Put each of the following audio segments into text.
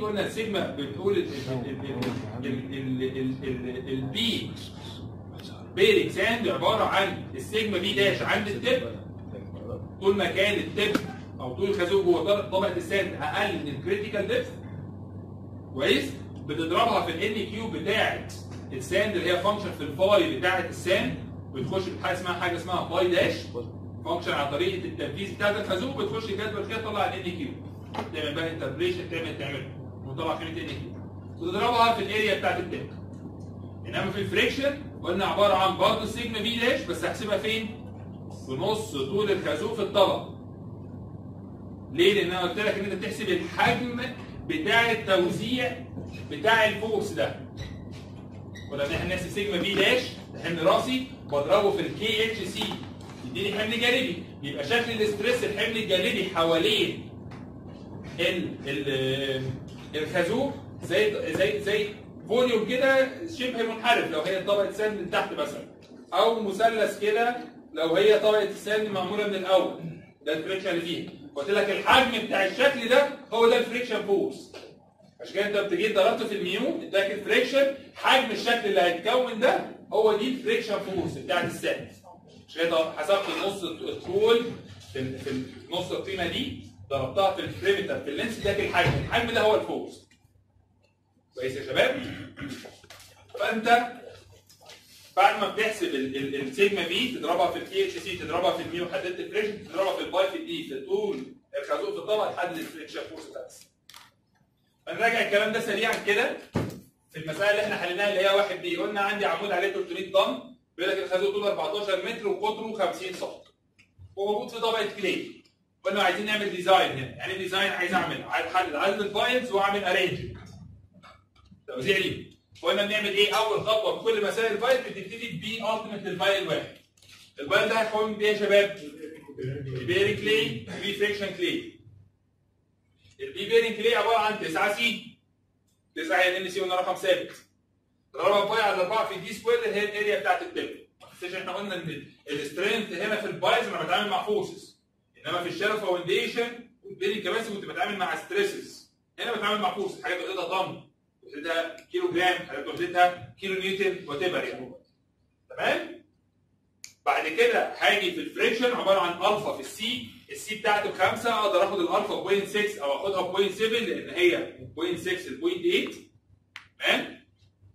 قلنا السيجما بتقول البي بيرنج ساند عباره عن السيجما بي داش عند التب طول ما كان التب او طول الخازوق جوه طبقه الساند اقل من الكريتيكال ديبث كويس بتضربها في الان كيو بتاعه الساند اللي هي فانكشن في الفاي بتاعه الساند بتخش في حاجه اسمها حاجه اسمها باي داش فانكشن عن طريقه التنفيذ بتاعت الخازوق بتخش جدول كده تطلع الان كيو تعمل بقى انتربريشن تعمل تعمل وتطلع قيمه ان كيو وتضربها في الاريا بتاعت التك انما في الفريكشن قلنا عباره عن برضه السيجما بي داش بس هحسبها فين؟ في نص طول الخازوق في الطبق ليه؟ لان انا قلت لك ان انت تحسب الحجم بتاع التوزيع بتاع الفورس ده ولما احنا نحسب سيجما بي داش حمل راسي بضربه في الكي اتش سي يديني حمل جانبي يبقى شكل الاستريس الحمل الجانبي حوالين ال ال الخازوق زي زي زي فوليوم كده شبه منحرف لو هي طبقه ساند من تحت مثلا او مثلث كده لو هي طبقه الساند معموله من الاول ده الفريكشن اللي فيها قلت لك الحجم بتاع الشكل ده هو ده الفريكشن فورس عشان كده انت بتجي ضربت في الميو اداك الفريكشن حجم الشكل اللي هيتكون ده هو دي الفريكشن فورس بتاعت الساند عشان كده حسبت النص الطول في في نص القيمه دي ضربتها في البريمتر في اللينس اداك الحجم الحجم ده هو الفورس كويس يا شباب فانت بعد ما بتحسب السيجما بي تضربها في الكي اتش سي تضربها في الميو حددت الفريكشن تضربها في الباي في الدي في طول الخازوق في الطبقه تحدد الفريكشن فورس بتاعتك هنراجع الكلام ده سريعا كده في المسائل اللي احنا حليناها اللي هي واحد دي قلنا عندي عمود عليه 300 طن بيقول لك الخازوق طوله 14 متر وقطره 50 سم وموجود في طبقه كلي قلنا عايزين نعمل ديزاين هنا يعني ديزاين عايز اعمل عايز احدد عدد الفايلز واعمل ارينجمنت توزيع ليه قلنا بنعمل ايه اول خطوه في كل مسائل الفايل بتبتدي بي التيميت للفايل واحد الفايل ده هيكون بايه يا شباب؟ بيرنج كلي بي فريكشن كلي البي بيرنج كلي عباره عن 9 سي 9 هي ان سي قلنا رقم ثابت ضربها باي على 4 في دي سكوير اللي هي الاريا بتاعت التب ما تنساش احنا قلنا ان السترينث هنا في البايز انا بتعامل مع فورسز انما في الشارع فاونديشن والبيرنج كباسيتي كنت بتعامل مع ستريسز هنا بتعامل مع فورسز حاجات واخدها طن واخدها كيلو جرام حاجات واخدها كيلو نيوتن وات ايفر يعني تمام بعد كده هاجي في الفريكشن عباره عن الفا في السي السي بتاعته بخمسه اقدر اخد الالفا بوينت 6 او اخدها بوينت 7 لان هي بوينت 6 لبوينت 8 تمام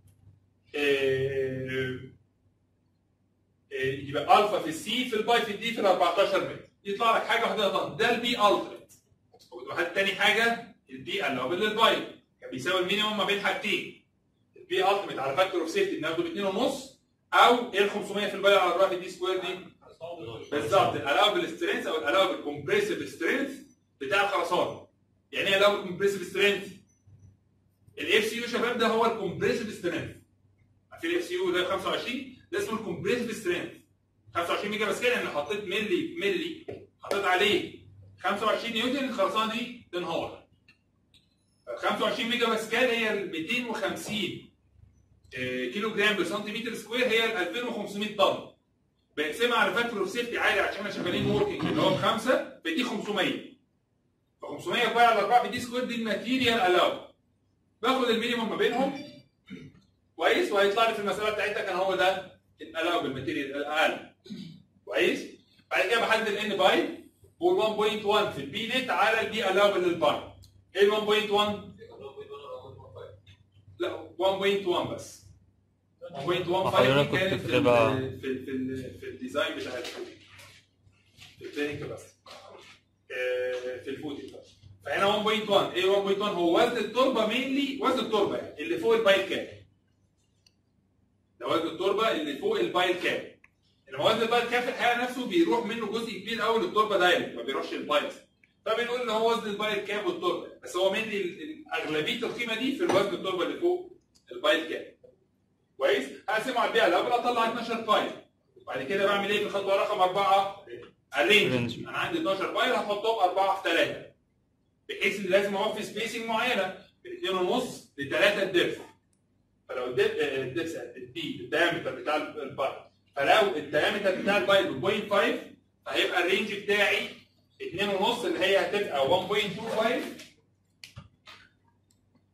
يبقى الفا في السي في الباي في الدي في ال 14 متر يطلع لك حاجه واحده طن ده البي التيميت وهات تاني حاجه البي اللي هو للباي كان بيساوي المينيموم ما بين حاجتين البي التيميت على فاكتور اوف سيفتي بناخده ب 2 ونص او ال 500 في الباي على 4 في دي سكوير دي بالظبط الالاوبل سترينث او الالاوبل كومبريسيف سترينث بتاع الخرسانه يعني ايه الاوبل كومبريسيف سترينث؟ الاف سي يو شباب ده هو الكومبريسيف سترينث عارفين الاف سي يو ده 25 ده اسمه الكومبريسيف سترينث 25 ميجا باسكال يعني حطيت ملي في ملي حطيت عليه 25 نيوتن الخرسانه دي تنهار 25 ميجا باسكال هي ال 250 كيلو جرام بسنتيمتر سكوير هي ال 2500 طن بقسمها على فاكتور اوف سيفتي عالي عشان احنا شغالين وركينج اللي هو بخمسه بدي 500 ف 500 باي على 4 بدي سكوير دي الماتيريال الاو باخد المينيموم ما بينهم كويس وهيطلع لي في المساله بتاعتها كان هو ده الاو بالماتيريال الاقل كويس بعد كده بحدد الان باي وال 1.1 في البي نت على البي الاو للباي ايه ال 1.1 لا 1.1 بس 1.15 حضرتك دي كنت كانت في بتبقى- ال- في ال- في ال- في الديزاين بتاع الفوتنج في البلاننج بس آه، في الفوتنج بس فهنا 1.1 ايه 1.1 هو وزن التربه مينلي وزن التربه يعني اللي فوق البايل كاب ده وزن التربه اللي فوق البايل كاب انما وزن البايل كاب في الحقيقه نفسه بيروح منه جزء كبير قوي للتربه دايركت ما بيروحش للبايل فبنقول ان هو وزن البايل كاب والتربه بس هو مينلي ال- ال- اغلبيه القيمه دي في الوزن التربه اللي فوق البايل كاب كويس هقسمه على البيئه الاول اطلع 12 فايل بعد كده بعمل ايه في الخطوه رقم اربعه؟ ارينج Arrange. انا عندي 12 فايل هحطهم اربعه في ثلاثه بحيث ان لازم اوفي سبيسنج معينه من 2 ونص ل 3 الدبس فلو الدبس الدي الدايمتر بتاع البايل فلو الدايمتر بتاع البايل ب 0.5 فهيبقى الرينج بتاعي 2 ونص اللي هي هتبقى 1.25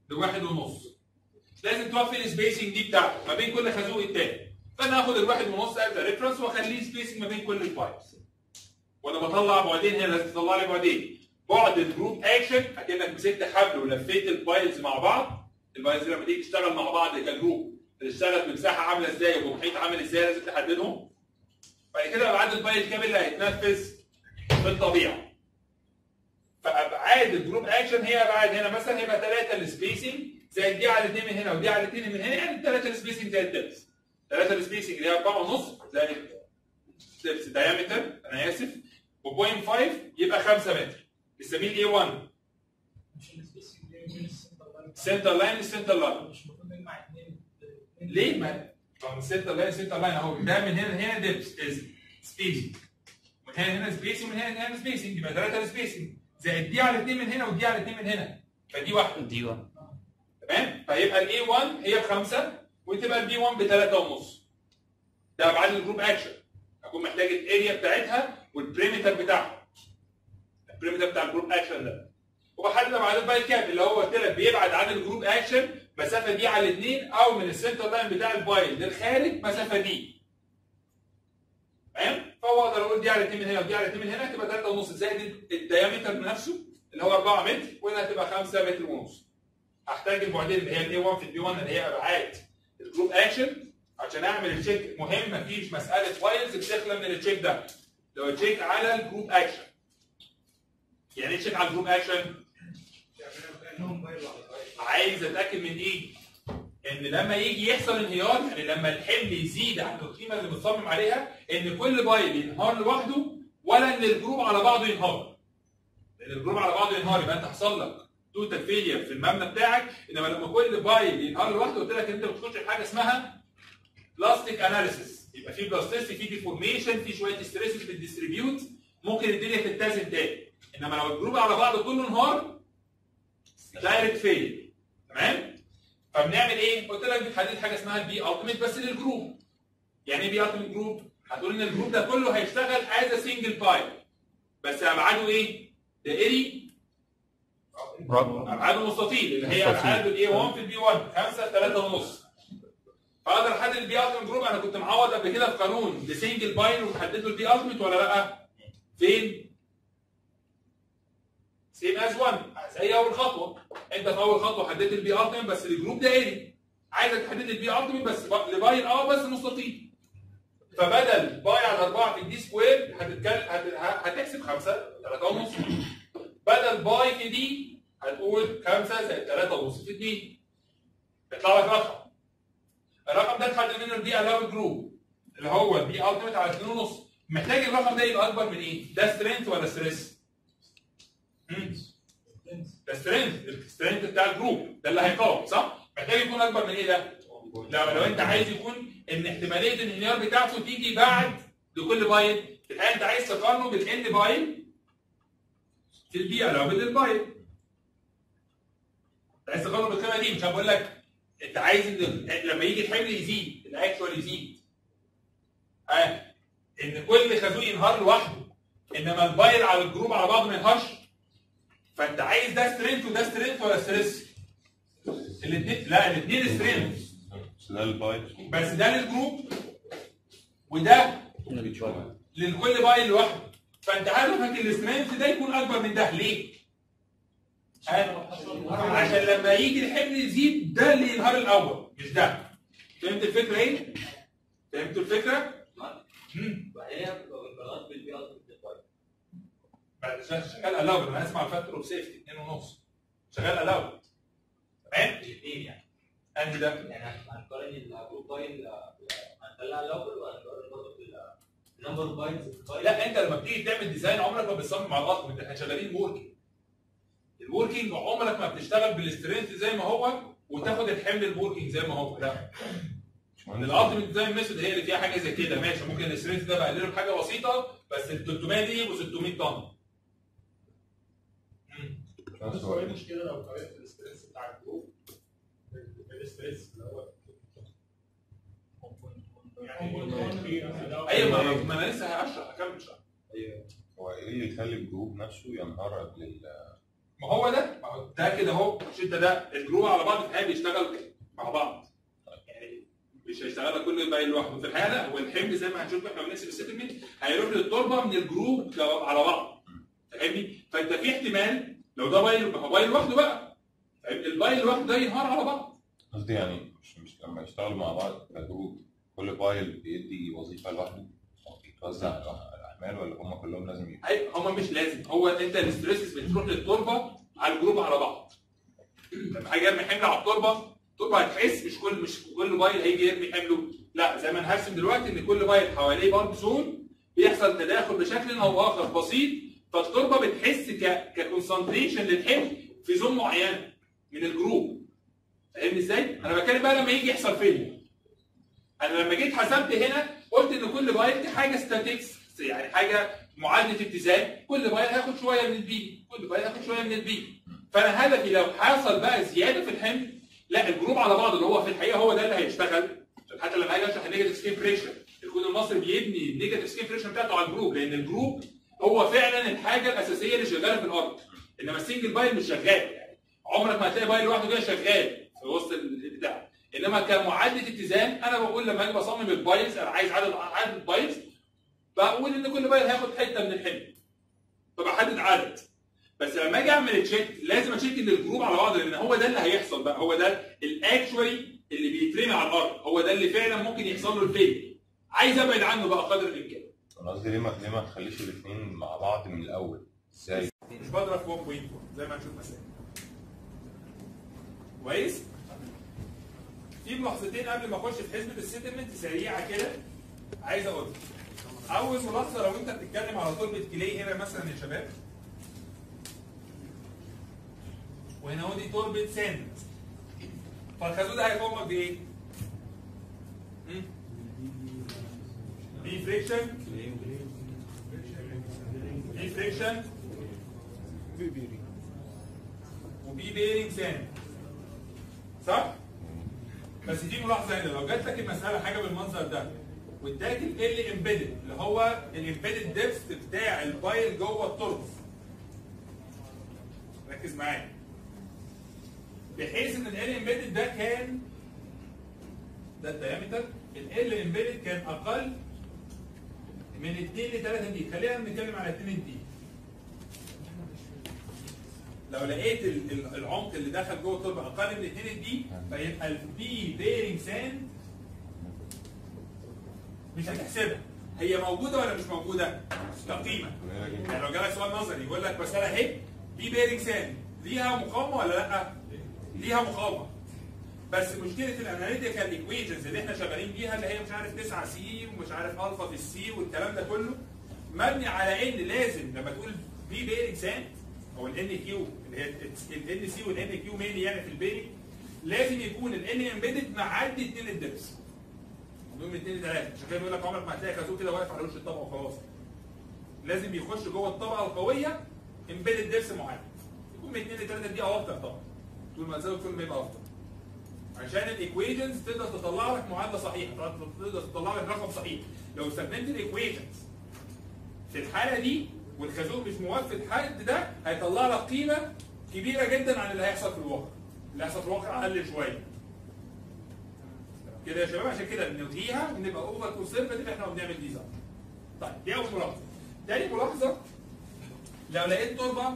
لواحد ونص لازم توفي السبيسنج دي بتاعته ما بين كل خازوق التاني فانا هاخد الواحد ونص از ريفرنس واخليه سبيسنج ما بين كل البايبس وانا بطلع بعدين هنا لازم تطلع لي بعدين بعد الجروب اكشن اكنك مسكت حبل ولفيت البايلز مع بعض البايلز لما تيجي تشتغل مع بعض كجروب تشتغل في مساحه عامله ازاي ومحيط عامل ازاي لازم تحددهم بعد كده ابعاد البايل كام اللي هيتنفذ في الطبيعه فابعاد الجروب اكشن هي ابعاد هنا مثلا هيبقى ثلاثه السبيسنج زائد دي على اثنين من هنا ودي على اثنين من هنا يعني ثلاثه السبيسنج زائد دبس ثلاثه السبيسنج اللي هي 4 ونص زائد دبس دايمتر انا اسف و.5 يبقى 5 متر نسميه الاي 1 مش السبيسنج اللي بين السنتر لاين سنتر لاين السنتر لاين مش المفروض نجمع اثنين ليه ما ما من سنتر لاين سنتر لاين اهو ده من هنا لهنا دبس سبيسنج من هنا هنا سبيسنج من هنا لهنا سبيسنج يبقى ثلاثه سبيسنج زائد دي على اثنين من هنا ودي على اثنين من هنا فدي واحده دي 1 تمام فيبقى الاي 1 هي بخمسه وتبقى البي 1 بثلاثه ونص ده ابعاد الجروب اكشن اكون محتاج الاريا بتاعتها والبريمتر بتاعها البريمتر بتاع الجروب اكشن ده وبحدد ابعاد البايل كاب اللي هو قلت لك بيبعد عن الجروب اكشن مسافه دي على الاثنين او من السنتر لاين بتاع البايل للخارج مسافه دي تمام فهو اقدر اقول دي على 2 من هنا ودي على 2 من هنا تبقى 3 ونص زائد الديامتر نفسه اللي هو 4 متر وهنا هتبقى 5 متر ونص هحتاج البعدين اللي هي الاي 1 في البي 1 اللي هي ابعاد الجروب اكشن عشان اعمل التشيك مهم مفيش مساله وايلز بتخلى من التشيك ده لو تشيك على الجروب اكشن يعني ايه تشيك على الجروب اكشن؟ كانهم بايل على بايل عايز اتاكد من ايه؟ ان لما يجي يحصل انهيار يعني لما الحمل يزيد عن القيمه اللي متصمم عليها ان كل بايل ينهار لوحده ولا ان الجروب على بعضه ينهار. لان الجروب على بعضه ينهار يبقى انت حصل لك توتال فيلير في المبنى بتاعك انما لما كل بايل ينهار لوحده قلت لك انت بتخش في حاجه اسمها بلاستيك اناليسيس يبقى في بلاستيسي في ديفورميشن في شويه ستريسز في الديستريبيوت ممكن الدنيا تتزن تاني انما لو الجروب على بعضه كله انهار دايركت فيل تمام فبنعمل ايه؟ قلت لك بتحدد حاجه اسمها البي التيميت بس للجروب يعني ايه بي التيميت جروب؟ هتقول ان الجروب ده كله هيشتغل از سنجل بايب بس ابعاده ايه؟ دائري ابعاده مستطيل اللي هي مستطيل. ابعاده الاي 1 في البي 1 5 3 ونص فاقدر احدد البي التيميت جروب انا كنت معوض قبل كده في قانون لسنجل باين وحددت له البي التيميت ولا لا؟ فين؟ سيم از 1 زي اول خطوه انت في اول خطوه حددت البي التيميت بس الجروب دائري عايزك تحدد البي التيميت بس ب- لباين اه بس مستطيل فبدل باي على 4 في الدي سكوير هتتكلم هت- هتحسب 5 3 ونص بدل باي في دي هتقول 5 زائد 3 ونص في 2 يطلع لك رقم الرقم ده تحدد منه البي الاو جروب اللي هو البي التيميت على 2 ونص محتاج الرقم ده يبقى اكبر من ايه؟ ده سترينث ولا ستريس؟ ده سترينث السترينث بتاع الجروب ده اللي هيقاوم صح؟ محتاج يكون اكبر من ايه ده؟ لو لو انت عايز يكون ان احتماليه الانهيار بتاعته تيجي بعد لكل باين في الحقيقه انت عايز تقارنه بالان باين في البيئه لو بدل باين انت عايز تقارنه بالقيمه دي مش هقول لك انت عايز ان لما يجي الحمل يزيد الاكشوال يزيد ها ان كل خازوق ينهار لوحده انما البايل على الجروب على بعضه ما ينهارش فانت عايز ده سترينث وده سترينث ولا ستريس؟ الاثنين لا الاثنين سترينث ده البايب بس ده للجروب وده للكل بايل لوحده فانت هدفك السترينث ده يكون اكبر من ده ليه؟ ها؟ عشان لما يجي الحمل يزيد ده اللي ينهار الاول مش ده فهمت الفكره ايه؟ فهمت الفكره؟ امم وبعدين بتبقى بالبلاط بالبي التيميت بعد شغال شغال الاود انا اسمع الفاكتور اوف سيفتي 2 ونص شغال الاود تمام؟ الاثنين يعني انهي ده؟ يعني هنقارن الجروب بايل هنطلع الاول وهنقارن برضه في النمبر اوف بايلز في البايل لا انت لما بتيجي تعمل ديزاين عمرك ما بتصمم على الارض انت احنا شغالين وركينج الوركينج عمرك ما بتشتغل بالسترينث زي ما هو وتاخد الحمل الوركينج زي ما هو لا الالتيميت ديزاين ميثود هي اللي فيها حاجه زي كده ماشي ممكن السترينث ده بقلله بحاجه بسيطه بس ال 300 دي يبقوا 600 طن مم. بس هو ايه المشكله لو طريقه الاستريس بتاع الجروب الاستريس اللي هو يعني ايوه ما- ما انا لسه هشرح هكمل شرح هو ايه اللي يخلي الجروب نفسه ينهار قبل ال ما هو ده ما هو ده متاكد اهو مش انت ده الجروب على بعض في الحقيقه بيشتغل مع بعض يعني مش هيشتغل كل باين لوحده في الحقيقه لا هو الحمل زي ما هنشوف احنا بنحسب السيتلمنت هيروح للتربه من الجروب على بعض فاهمني؟ فانت في احتمال لو ده باين ما هو باين لوحده بقى فاهم؟ الباين لوحده ده ينهار على بعض قصدي يعني مش مش لما يشتغلوا مع بعض كجروب كل فايل بيدي وظيفه لوحده او بيتوزع على الاحمال ولا هم كلهم لازم يبقوا اي هم مش لازم هو انت الاستريسز بتروح للتربه على الجروب على بعض لما هاجي ارمي حمل على التربه التربه هتحس مش كل مش كل بايل هيجي يرمي حمله لا زي ما هنرسم دلوقتي ان كل بايل حواليه برضه زون بيحصل تداخل بشكل او اخر بسيط فالتربه بتحس ك ككونسنتريشن للحمل في زون معينه من الجروب فاهمني ازاي؟ انا بتكلم بقى لما يجي يحصل فيلم انا لما جيت حسبت هنا قلت ان كل بايل دي حاجه ستاتيكس يعني حاجه معادله اتزان كل بايل هياخد شويه من البي كل بايل هياخد شويه من البي فانا هدفي لو حصل بقى زياده في الحمل لا الجروب على بعض اللي هو في الحقيقه هو ده اللي هيشتغل عشان حتى لما اجي اشرح النيجاتيف سكين بريشر الكود المصري بيبني النيجاتيف سكين بريشر بتاعته على الجروب لان الجروب هو فعلا الحاجه الاساسيه اللي شغاله في الارض انما السنجل بايل مش شغال يعني عمرك ما هتلاقي بايل لوحده كده شغال في وسط البتاع انما كمعادله اتزان انا بقول لما اجي بصمم البايلز انا عايز عدد عدد البايلز بقول ان كل بايل هياخد حته من الحمل فبحدد عدد بس لما اجي اعمل تشيك لازم اتشيك ان الجروب على بعض لان هو ده اللي هيحصل بقى هو ده الاكشوالي اللي بيترمي على الارض هو ده اللي فعلا ممكن يحصل له الفيل عايز ابعد عنه بقى قدر الامكان انا قصدي ليه ما ليه ما تخليش الاثنين مع بعض من الاول ازاي مش بضرب في 1.4 زي ما هنشوف مثلا كويس في ملاحظتين قبل ما اخش في حسبه السيتلمنت سريعه كده عايز اقولها اول ملاحظه لو انت بتتكلم على تربه كلي هنا مثلا يا شباب وهنا اهو دي تربه ساند فالخازوق ده هيقومك بايه؟ مم؟ بي فريكشن بي فريكشن وبي بيرنج ساند صح؟ بس دي ملاحظه هنا لو جات لك المساله حاجه بالمنظر ده واداك ال امبيدد اللي هو الامبيدد ديبث بتاع البايل جوه التربه ركز معايا بحيث ان ال امبيدد ده كان ده الدايمتر ال امبيدد كان اقل من 2 ل 3 دي خلينا نتكلم على 2 دي لو لقيت ال- ال- العمق اللي دخل جوه التربه اقل من 2 دي فيبقى البي بيرنج ساند مش هتحسبها هي موجوده ولا مش موجوده؟ كقيمه يعني لو جالك سؤال نظري يقول لك مساله اهي بي بيرنج ساند ليها مقاومه ولا لا؟ ليها مقاومه بس مشكله الاناليتيكال ايكويشنز اللي احنا شغالين بيها اللي هي مش عارف 9 سي ومش عارف الفا في السي والكلام ده كله مبني على ان لازم لما تقول بي بيرنج ساند او الان كيو اللي هي الان سي والان كيو مينلي يعني في البيرنج لازم يكون الان امبيدد معدي 2 الدبس من 2 ل 3 عشان كده بيقول لك عمرك ما هتلاقي خازوق كده واقف على وش الطبقه وخلاص لازم يخش جوه الطبقه القويه امبيدد دبس معين يكون من 2 ل 3 دي افضل طبعا طول ما تزود كل ما يبقى افضل عشان الايكويشنز تقدر تطلع لك معادله صحيحه تقدر تطلع لك رقم صحيح لو استخدمت الايكويشنز في الحاله دي والخازوق مش موافق الحد ده هيطلع لك قيمه كبيره جدا عن اللي هيحصل في الواقع اللي هيحصل في الواقع اقل شويه كده يا شباب عشان كده بنلغيها ونبقى اوفر كونسرفتيف احنا وبنعمل دي صح طيب دي اول ملاحظه تاني ملاحظه لو لقيت تربه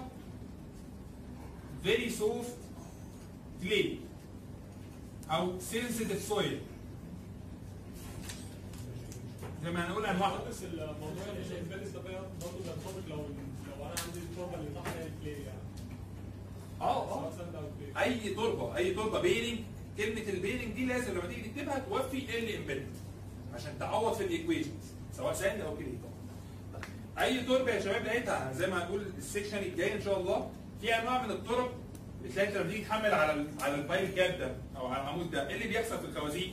فيري سوفت كلي او سنسيتيف سويل زي ما هنقول انواع بس الموضوع مش البالانس ده بقى برضه بينطبق لو لو انا عندي التربه اللي تحت هي الكلي يعني اه سواء اه ساند او كلي اي تربه اي تربه بيرنج كلمه البيرنج دي لازم لما تيجي تكتبها توفي ال امبيدد عشان تعوض في الايكويشنز سواء ساند او كلي طبعا اي تربه يا شباب لقيتها زي ما هنقول السكشن الجاي ان شاء الله في انواع من الترب بتلاقي انت لما تيجي تحمل على ال- على البايل كاب ده او على العمود ده ايه اللي بيحصل في الخوازيق؟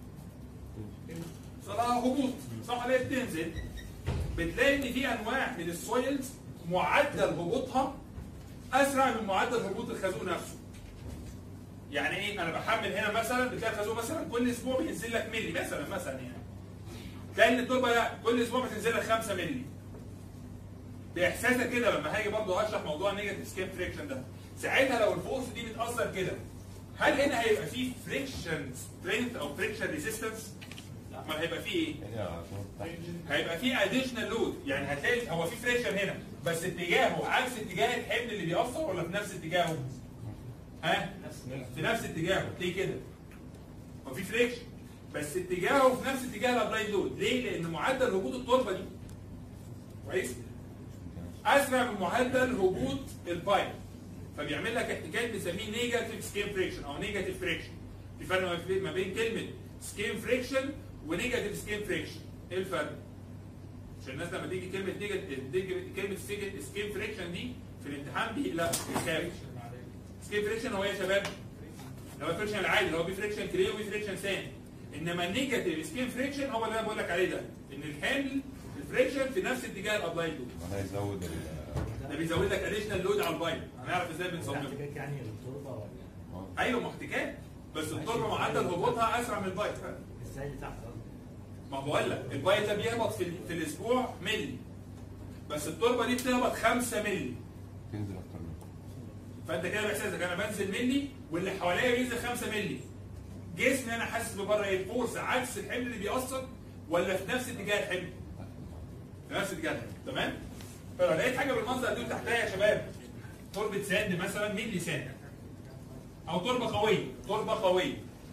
صراحه هبوط صح عليها بتنزل بتلاقي ان في انواع من السويلز معدل هبوطها اسرع من معدل هبوط الخازوق نفسه يعني ايه انا بحمل هنا مثلا بتلاقي الخازوق مثلا كل اسبوع بينزل لك ملي مثلا مثلا يعني تلاقي ان التربه لا كل اسبوع بتنزل لك 5 ملي باحساسك كده لما هاجي برضه اشرح موضوع النيجاتيف سكيب فريكشن ده ساعتها لو الفورس دي بتاثر كده هل هنا هيبقى فيه فريكشن سترينث او فريكشن ريزيستنس؟ ما هيبقى فيه ايه؟ هي على طول تحت. هيبقى فيه اديشنال لود يعني هتلاقي هو في فريكشن هنا بس اتجاهه عكس اتجاه الحمل اللي بيأثر ولا في نفس اتجاهه؟ ها؟ في نفس اتجاهه ليه كده؟ هو في فريكشن بس اتجاهه في نفس اتجاه الابلايد لود ليه؟ لان معدل هبوط التربه دي كويس؟ اسرع من معدل هبوط البايب فبيعمل لك احتكاك بنسميه نيجاتيف سكين فريكشن او نيجاتيف فريكشن في فرق ما في- ما بين كلمه سكين فريكشن ونيجاتيف سكين فريكشن ايه الفرق؟ عشان الناس لما تيجي كلمه نيجاتيف كلمه سكين فريكشن دي في الامتحان بيقلقوا بيخافوا سكين فريكشن هو ايه يا شباب؟ اللي هو الفريكشن العادي اللي هو بفريكشن كلي وبفريكشن ساند انما النيجاتيف سكين فريكشن هو اللي انا بقول لك عليه ده ان الحمل الفريكشن في نفس اتجاه الابلايد لود وده يزود ال ده بيزود لك اديشنال لود على البايب هنعرف ازاي بنصممه احتكاك يعني التربه ولا آه. ايوه محتكات بس التربه معدل هبوطها اسرع من البايب ازاي اللي تحت قصدي ما بقول لك البايب ده بيهبط في, ال- في الاسبوع ملي بس التربه دي بتهبط 5 ملي تنزل اكتر من فانت كده باحساسك انا بنزل ملي واللي حواليا بينزل 5 ملي جسمي انا حاسس ببره ايه الفورس عكس الحمل اللي بيأثر ولا في نفس اتجاه الحمل؟ في نفس اتجاه الحمل تمام؟ فلو لقيت حاجه بالمنظر ده تحتها يا شباب تربه ساند مثلا ملي ساند او تربه قويه تربه قويه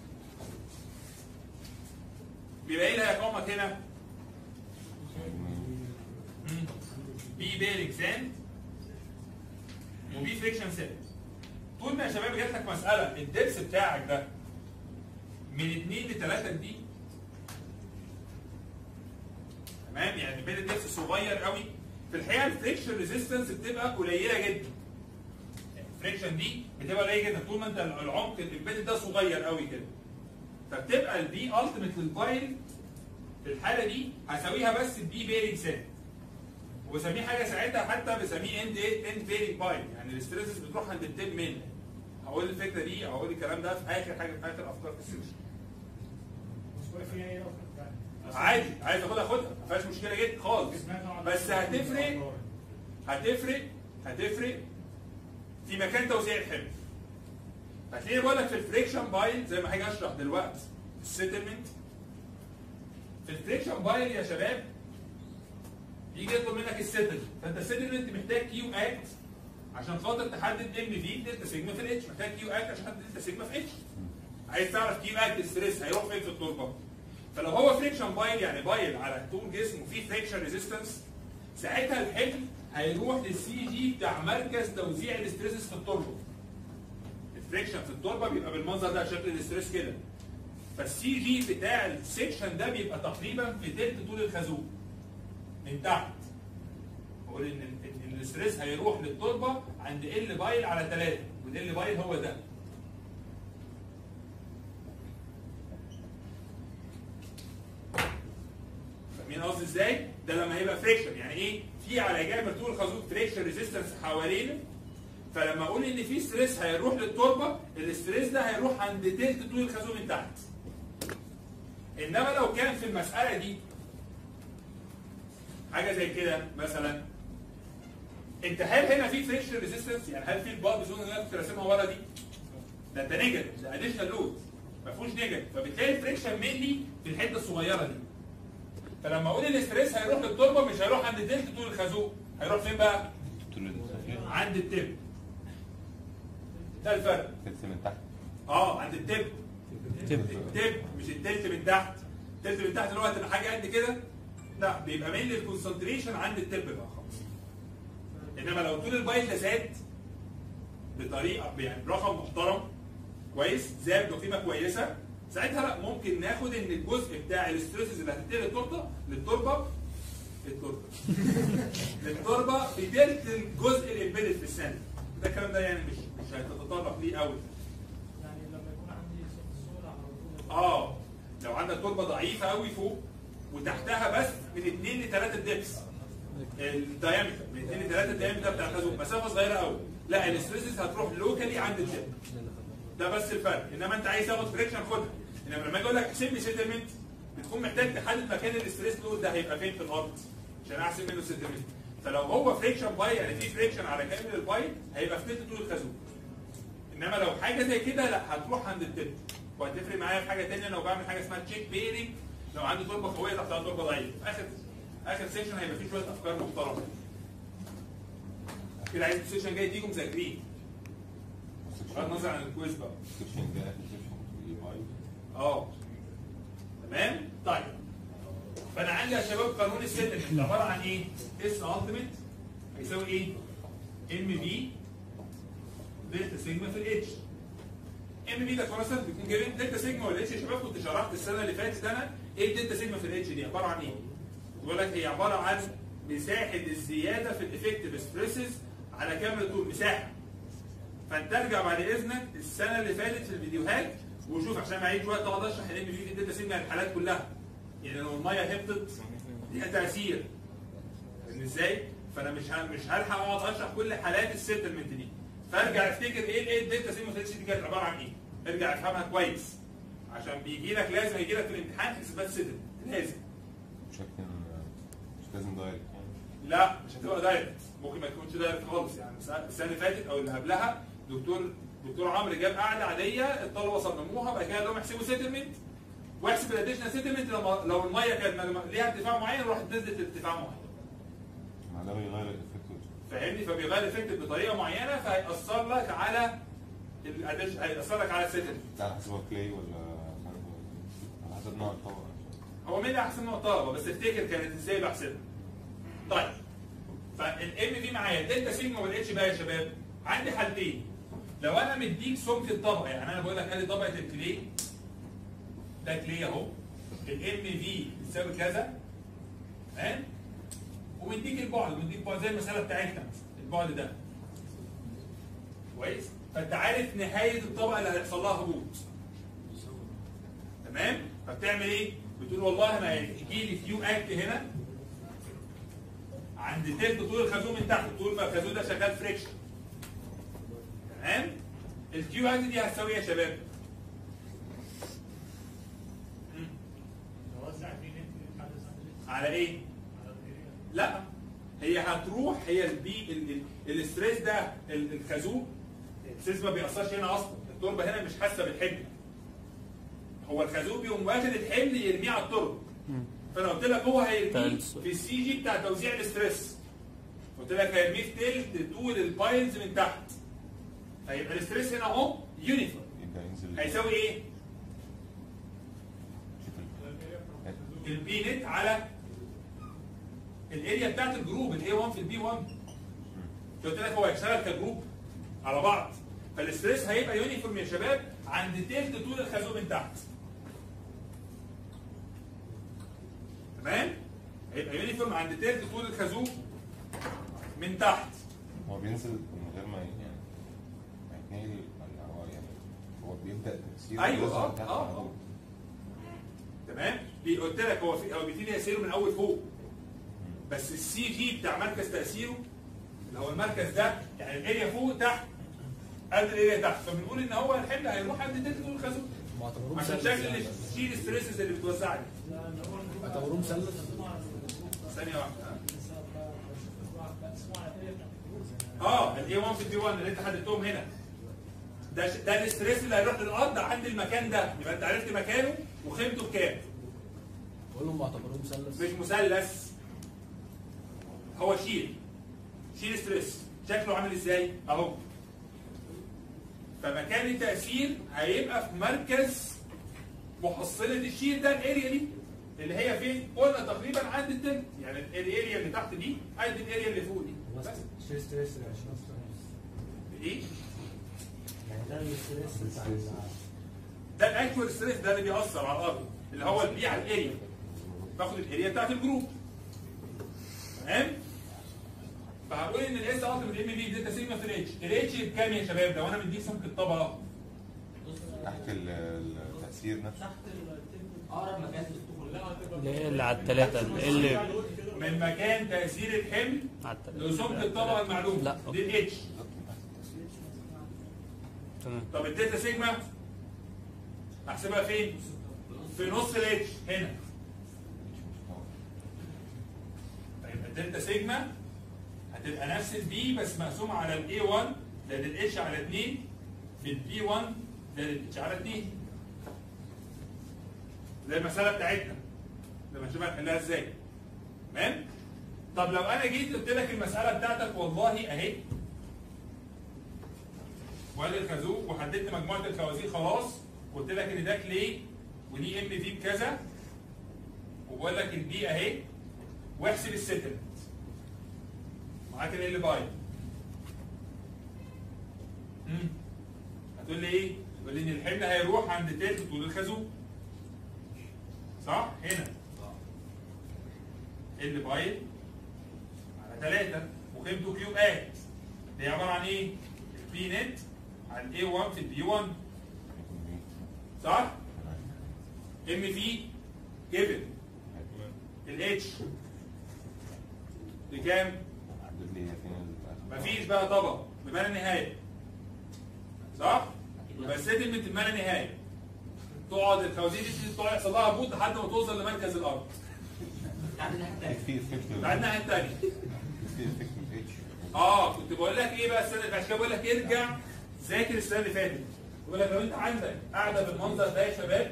بيبقى ايه اللي هيقاومك هنا؟ مم. بي بيرنج ساند وبي فريكشن ساند طول ما يا شباب جات لك مساله الدبس بتاعك ده من 2 ل 3 دي تمام يعني بين الدبس صغير قوي في الحقيقه الفريكشن ريزيستنس بتبقى قليله جدا الفريكشن دي بتبقى قليله جدا طول ما انت العمق الامبيدد ده صغير قوي كده فبتبقى البي التيميت للبايل في الحاله دي هساويها بس بي بيرنج ساند وبسميه حاجه ساعتها حتى بسميه اند ايه اند فيرنج بايل يعني الاستريسز بتروح عند التيب من هقول الفكره دي هقول الكلام ده في اخر حاجه في اخر افكار في السيكشن مشكلة فيها ايه اصلا؟ عادي عايز اخدها خدها ما فيهاش مشكله جدا خالص بس هتفرق هتفرق هتفرق في مكان توزيع الحمل هتلاقيني بقول لك في الفريكشن بايل زي ما هاجي اشرح دلوقتي السيتلمنت في الفريكشن بايل يا شباب يجي يطلب منك السيتل فانت السيتلمنت محتاج كيو اكت عشان خاطر تحدد ام في دلتا سيجما في الاتش محتاج كيو اكت عشان تحدد دلتا سيجما في اتش عايز تعرف كيو اكت ستريس هيروح فين في التربه فلو هو فريكشن بايل يعني بايل على طول جسم وفيه فريكشن ريزيستنس ساعتها الحمل هيروح للسي جي بتاع مركز توزيع الاستريسز في التربه الفريكشن في التربه بيبقى بالمنظر ده شكل الاستريس كده فالسي جي بتاع السكشن ده بيبقى تقريبا في تلت طول الخازوق من تحت بقول ان إن- إن الاستريس هيروح للتربه عند ال بايل على 3 وال بايل هو ده فاهمين قصدي ازاي؟ ده لما هيبقى فريكشن يعني ايه؟ في على جانب طول الخازوق فريكشن ريزيستنس حوالينه فلما اقول ان في ستريس هيروح للتربه الاستريس ده هيروح عند تلت طول الخازوق من تحت. انما لو كان في المساله دي حاجه زي كده مثلا انت هل هنا في فريكشن ريزيستنس يعني هل في الباب زون اللي انا كنت راسمها ورا دي؟ ده انت نيجاتيف ده اديشنال لود ما فيهوش نيجاتيف فبالتالي الفريكشن مينلي في الحته الصغيره دي فلما اقول الاستريس هيروح للتربه مش هيروح عند تلت طول الخازوق هيروح فين بقى؟ طول الصفر عند التب ده الفرق تلت من تحت اه عند التب التب مش التلت من تحت التلت من تحت اللي هو هتبقى حاجه قد كده لا بيبقى مين الكونسنتريشن عند التب بقى خلاص انما لو طول البايت ده زاد بطريقه يعني برقم محترم كويس زاد بقيمه كويسه ساعتها لا ممكن ناخد ان الجزء بتاع الاستريسز اللي هتنتقل للتربه للتربه للتربه للتربه بتلت الجزء الامبيدد في السنه ده الكلام ده يعني مش مش هتتطرق ليه قوي يعني لما يكون عندي صوت على طول اه لو عندك تربه ضعيفه قوي فوق وتحتها بس من 2 ل 3 ديبس الدايمتر من 2 ل 3 الدايمتر بتاع الخازوق مسافه صغيره قوي لا الاستريسز هتروح لوكالي عند التب ده بس الفرق انما انت عايز تاخد فريكشن خدها انما لما اجي اقول لك احسب لي سيتلمنت بتكون محتاج تحدد مكان الاستريس لود ده هيبقى فين في الارض عشان احسب منه سيتلمنت فلو هو فريكشن باي يعني في فريكشن على كامل الباي هيبقى في تلت طول الخازوق انما لو حاجه زي كده لا هتروح عند التب وهتفرق معايا في حاجه ثانيه لو بعمل حاجه اسمها تشيك بيرنج لو عندي تربه قويه تحت تربه ضعيفه اخر اخر سيكشن هيبقى فيه شويه افكار محترمه كده عايز السيكشن جاي تيجوا مذاكرين بغض النظر عن الكويز بقى السكشن ده السكشن اي باي اه تمام طيب فانا عندي يا شباب قانون السيتلمنت عباره عن ايه؟ اس التيميت هيساوي ايه؟ ام بي دلتا سيجما في الاتش ام بي ده مثلا بيكون جايبين دلتا سيجما والاتش يا شباب كنت شرحت السنه اللي فاتت انا ايه الدلتا سيجما في الاتش دي عباره عن ايه؟ بيقول لك هي عباره عن مساحه الزياده في الافكتيف ستريسز على كامل طول مساحه فانت ارجع بعد اذنك السنه اللي فاتت في الفيديوهات وشوف عشان ما اعيد وقت اقعد اشرح الام بي في الداتا سيجما الحالات كلها يعني لو الميه هبطت ليها تاثير فاهم ازاي؟ فانا مش ه- مش هلحق اقعد اشرح كل حالات السيتلمنت دي فارجع افتكر ايه ايه الداتا سيجما في الاتش دي كانت عباره عن ايه؟ ارجع افهمها كويس عشان بيجي لك لازم يجي لك في الامتحان حسابات سيتلمنت لازم بشكل مش لازم دايركت يعني لا مش هتبقى دايركت ممكن ما تكونش دايركت خالص يعني السنه السنة اللي فاتت او اللي قبلها دكتور دكتور عمرو جاب قاعده عاديه الطلبه صمموها بعد كده قال لهم احسبوا سيتلمنت واحسب الاديشنال سيتلمنت لما لو الميه كانت مجم- ليها ارتفاع معين راحت نزلت ارتفاع معين ما ده بيغير الافكت فاهمني فبيغير افكت بطريقه معينه فهيأثر لك على الاديشن هيأثر لك على السيتلمنت ده على حسب هو كلاي ولا على حسب نوع الطبقه هو مين اللي احسن من الطلبه بس افتكر كانت ازاي بحسبها طيب فالام في معايا دلتا سيجما والاتش بقى يا شباب عندي حالتين لو انا مديك سمك الطبقه يعني انا بقول لك ادي طبقه الكلي ده كلي اهو الام في بتساوي كذا تمام ومديك البعد مديك البعد زي المساله بتاعتنا مثلا البعد ده كويس فانت عارف نهايه الطبقه اللي هيحصل لها هبوط تمام فبتعمل ايه بتقول والله انا هيجي لي فيو اكت هنا عند تلت طول الخازوق من تحت طول ما الخازوق ده شغال فريكشن تمام الكيو اكت دي هتساوي ايه يا شباب مم. نوزع فيه نت حد سهل على ايه على الاريا لا هي هتروح هي البي ال- ال- الاستريس ده ال- الخازوق الاستريس ما بيأثرش هنا اصلا التربه هنا مش حاسه بالحمل هو الخازوق بيقوم واخد الحمل يرميه على التربه فانا قلت لك هو هيرميه تنس. في السي جي بتاع توزيع الاستريس قلت لك هيرميه في تلت طول البايلز من تحت هيبقى الاستريس هنا اهو يونيفورم يبدا ينزل هيساوي ايه؟ شوف ال- البي نت على الاريا بتاعت الجروب الاي 1 في البي 1 قلت لك هو هيشتغل كجروب على بعض فالاستريس هيبقى يونيفورم يا شباب عند تلت طول الخازوق من تحت تمام هيبقى يونيفورم عند تلت طول الخازوق من تحت هو بينزل من غير ما يعني ما يتنقل ولا هو يعني هو بيبدا تاثيره أيوة، بيظهر آه، تحت آه، على طول. تمام ليه قلت لك هو في هو بيبتدي يسيره من اول فوق بس السي جي بتاع مركز تاثيره اللي هو المركز ده يعني الاريا فوق تحت قد الاريا تحت فبنقول ان هو الحمل هيروح عند تلت طول الخازوق معتبروه عشان مثلث شكل يعني. تشيل الستريسز اللي بتوزع لي اعتبروه مثلث ثانيه واحده اه الاي 1 في البي 1 اللي انت حددتهم هنا ده ش... ده الاستريس اللي هيروح للارض عند المكان ده يبقى انت عرفت مكانه وقيمته بكام بقول لهم معتبروه مثلث مش مثلث هو شيل شيل ستريس شكله عامل ازاي اهو فمكان التاثير هيبقى في مركز محصله الشيل ده الاريا دي اللي هي فين قلنا تقريبا عند التلت يعني الاريا اللي تحت دي قد الاريا اللي فوق دي بس شيل ستريس 20 ايه يعني ده الستريس بتاع ال- ده الاكوال ستريس ده اللي بيأثر على الارض اللي هو البي على الاريا باخد الاريا بتاعت الجروب تمام فهقول ان الاس التيمت ام بي دلتا سيجما في الاتش الاتش بكام يا شباب لو انا مديك سمك الطبقه تحت ال- التاثير نفسه اقرب مكان للدخول اللي هي اللي على الثلاثة اللي من مكان تاثير الحمل على الثلاثة لسمك الطبقه المعلومه لا. دي الاتش تمام طب الدلتا سيجما احسبها فين؟ في نص الاتش هنا طيب الدلتا سيجما هتبقى نفس البي بس مقسومه على الاي 1 لان الاتش على 2 في البي 1 زائد الاتش على 2 زي المساله بتاعتنا لما نشوف هنحلها ازاي تمام طب لو انا جيت قلت لك المساله بتاعتك والله اهي وادي الخازوق وحددت مجموعه الخوازيق خلاص قلت لك ان ده كلي ودي ام في بكذا وبقول لك البي اهي واحسب السيتلمنت معاك ال باي مم. هتقول لي ايه؟ تقول لي ان الحمل هيروح عند تلت طول الخازوق صح؟ هنا ال باي على 3 وقيمته كيو ات دي عباره عن ايه؟ البي نت على الاي 1 في البي 1 صح؟ ام في جيفن الاتش بكام؟ حدد لي هي فين ال- مفيش بقى طبق بما لا نهايه صح؟ يبقى السيتلمنت بما لا نهايه تقعد الخوازيق دي تقعد يحصل لها هبوط لحد ما توصل لمركز الارض في افكت بعد الناحيه الثانيه في افكت الاتش اه كنت بقول لك ايه بقى السنه اللي عشان كده بقول لك ارجع ذاكر السنه اللي فاتت بقول لك لو انت عندك قاعده بالمنظر ده يا شباب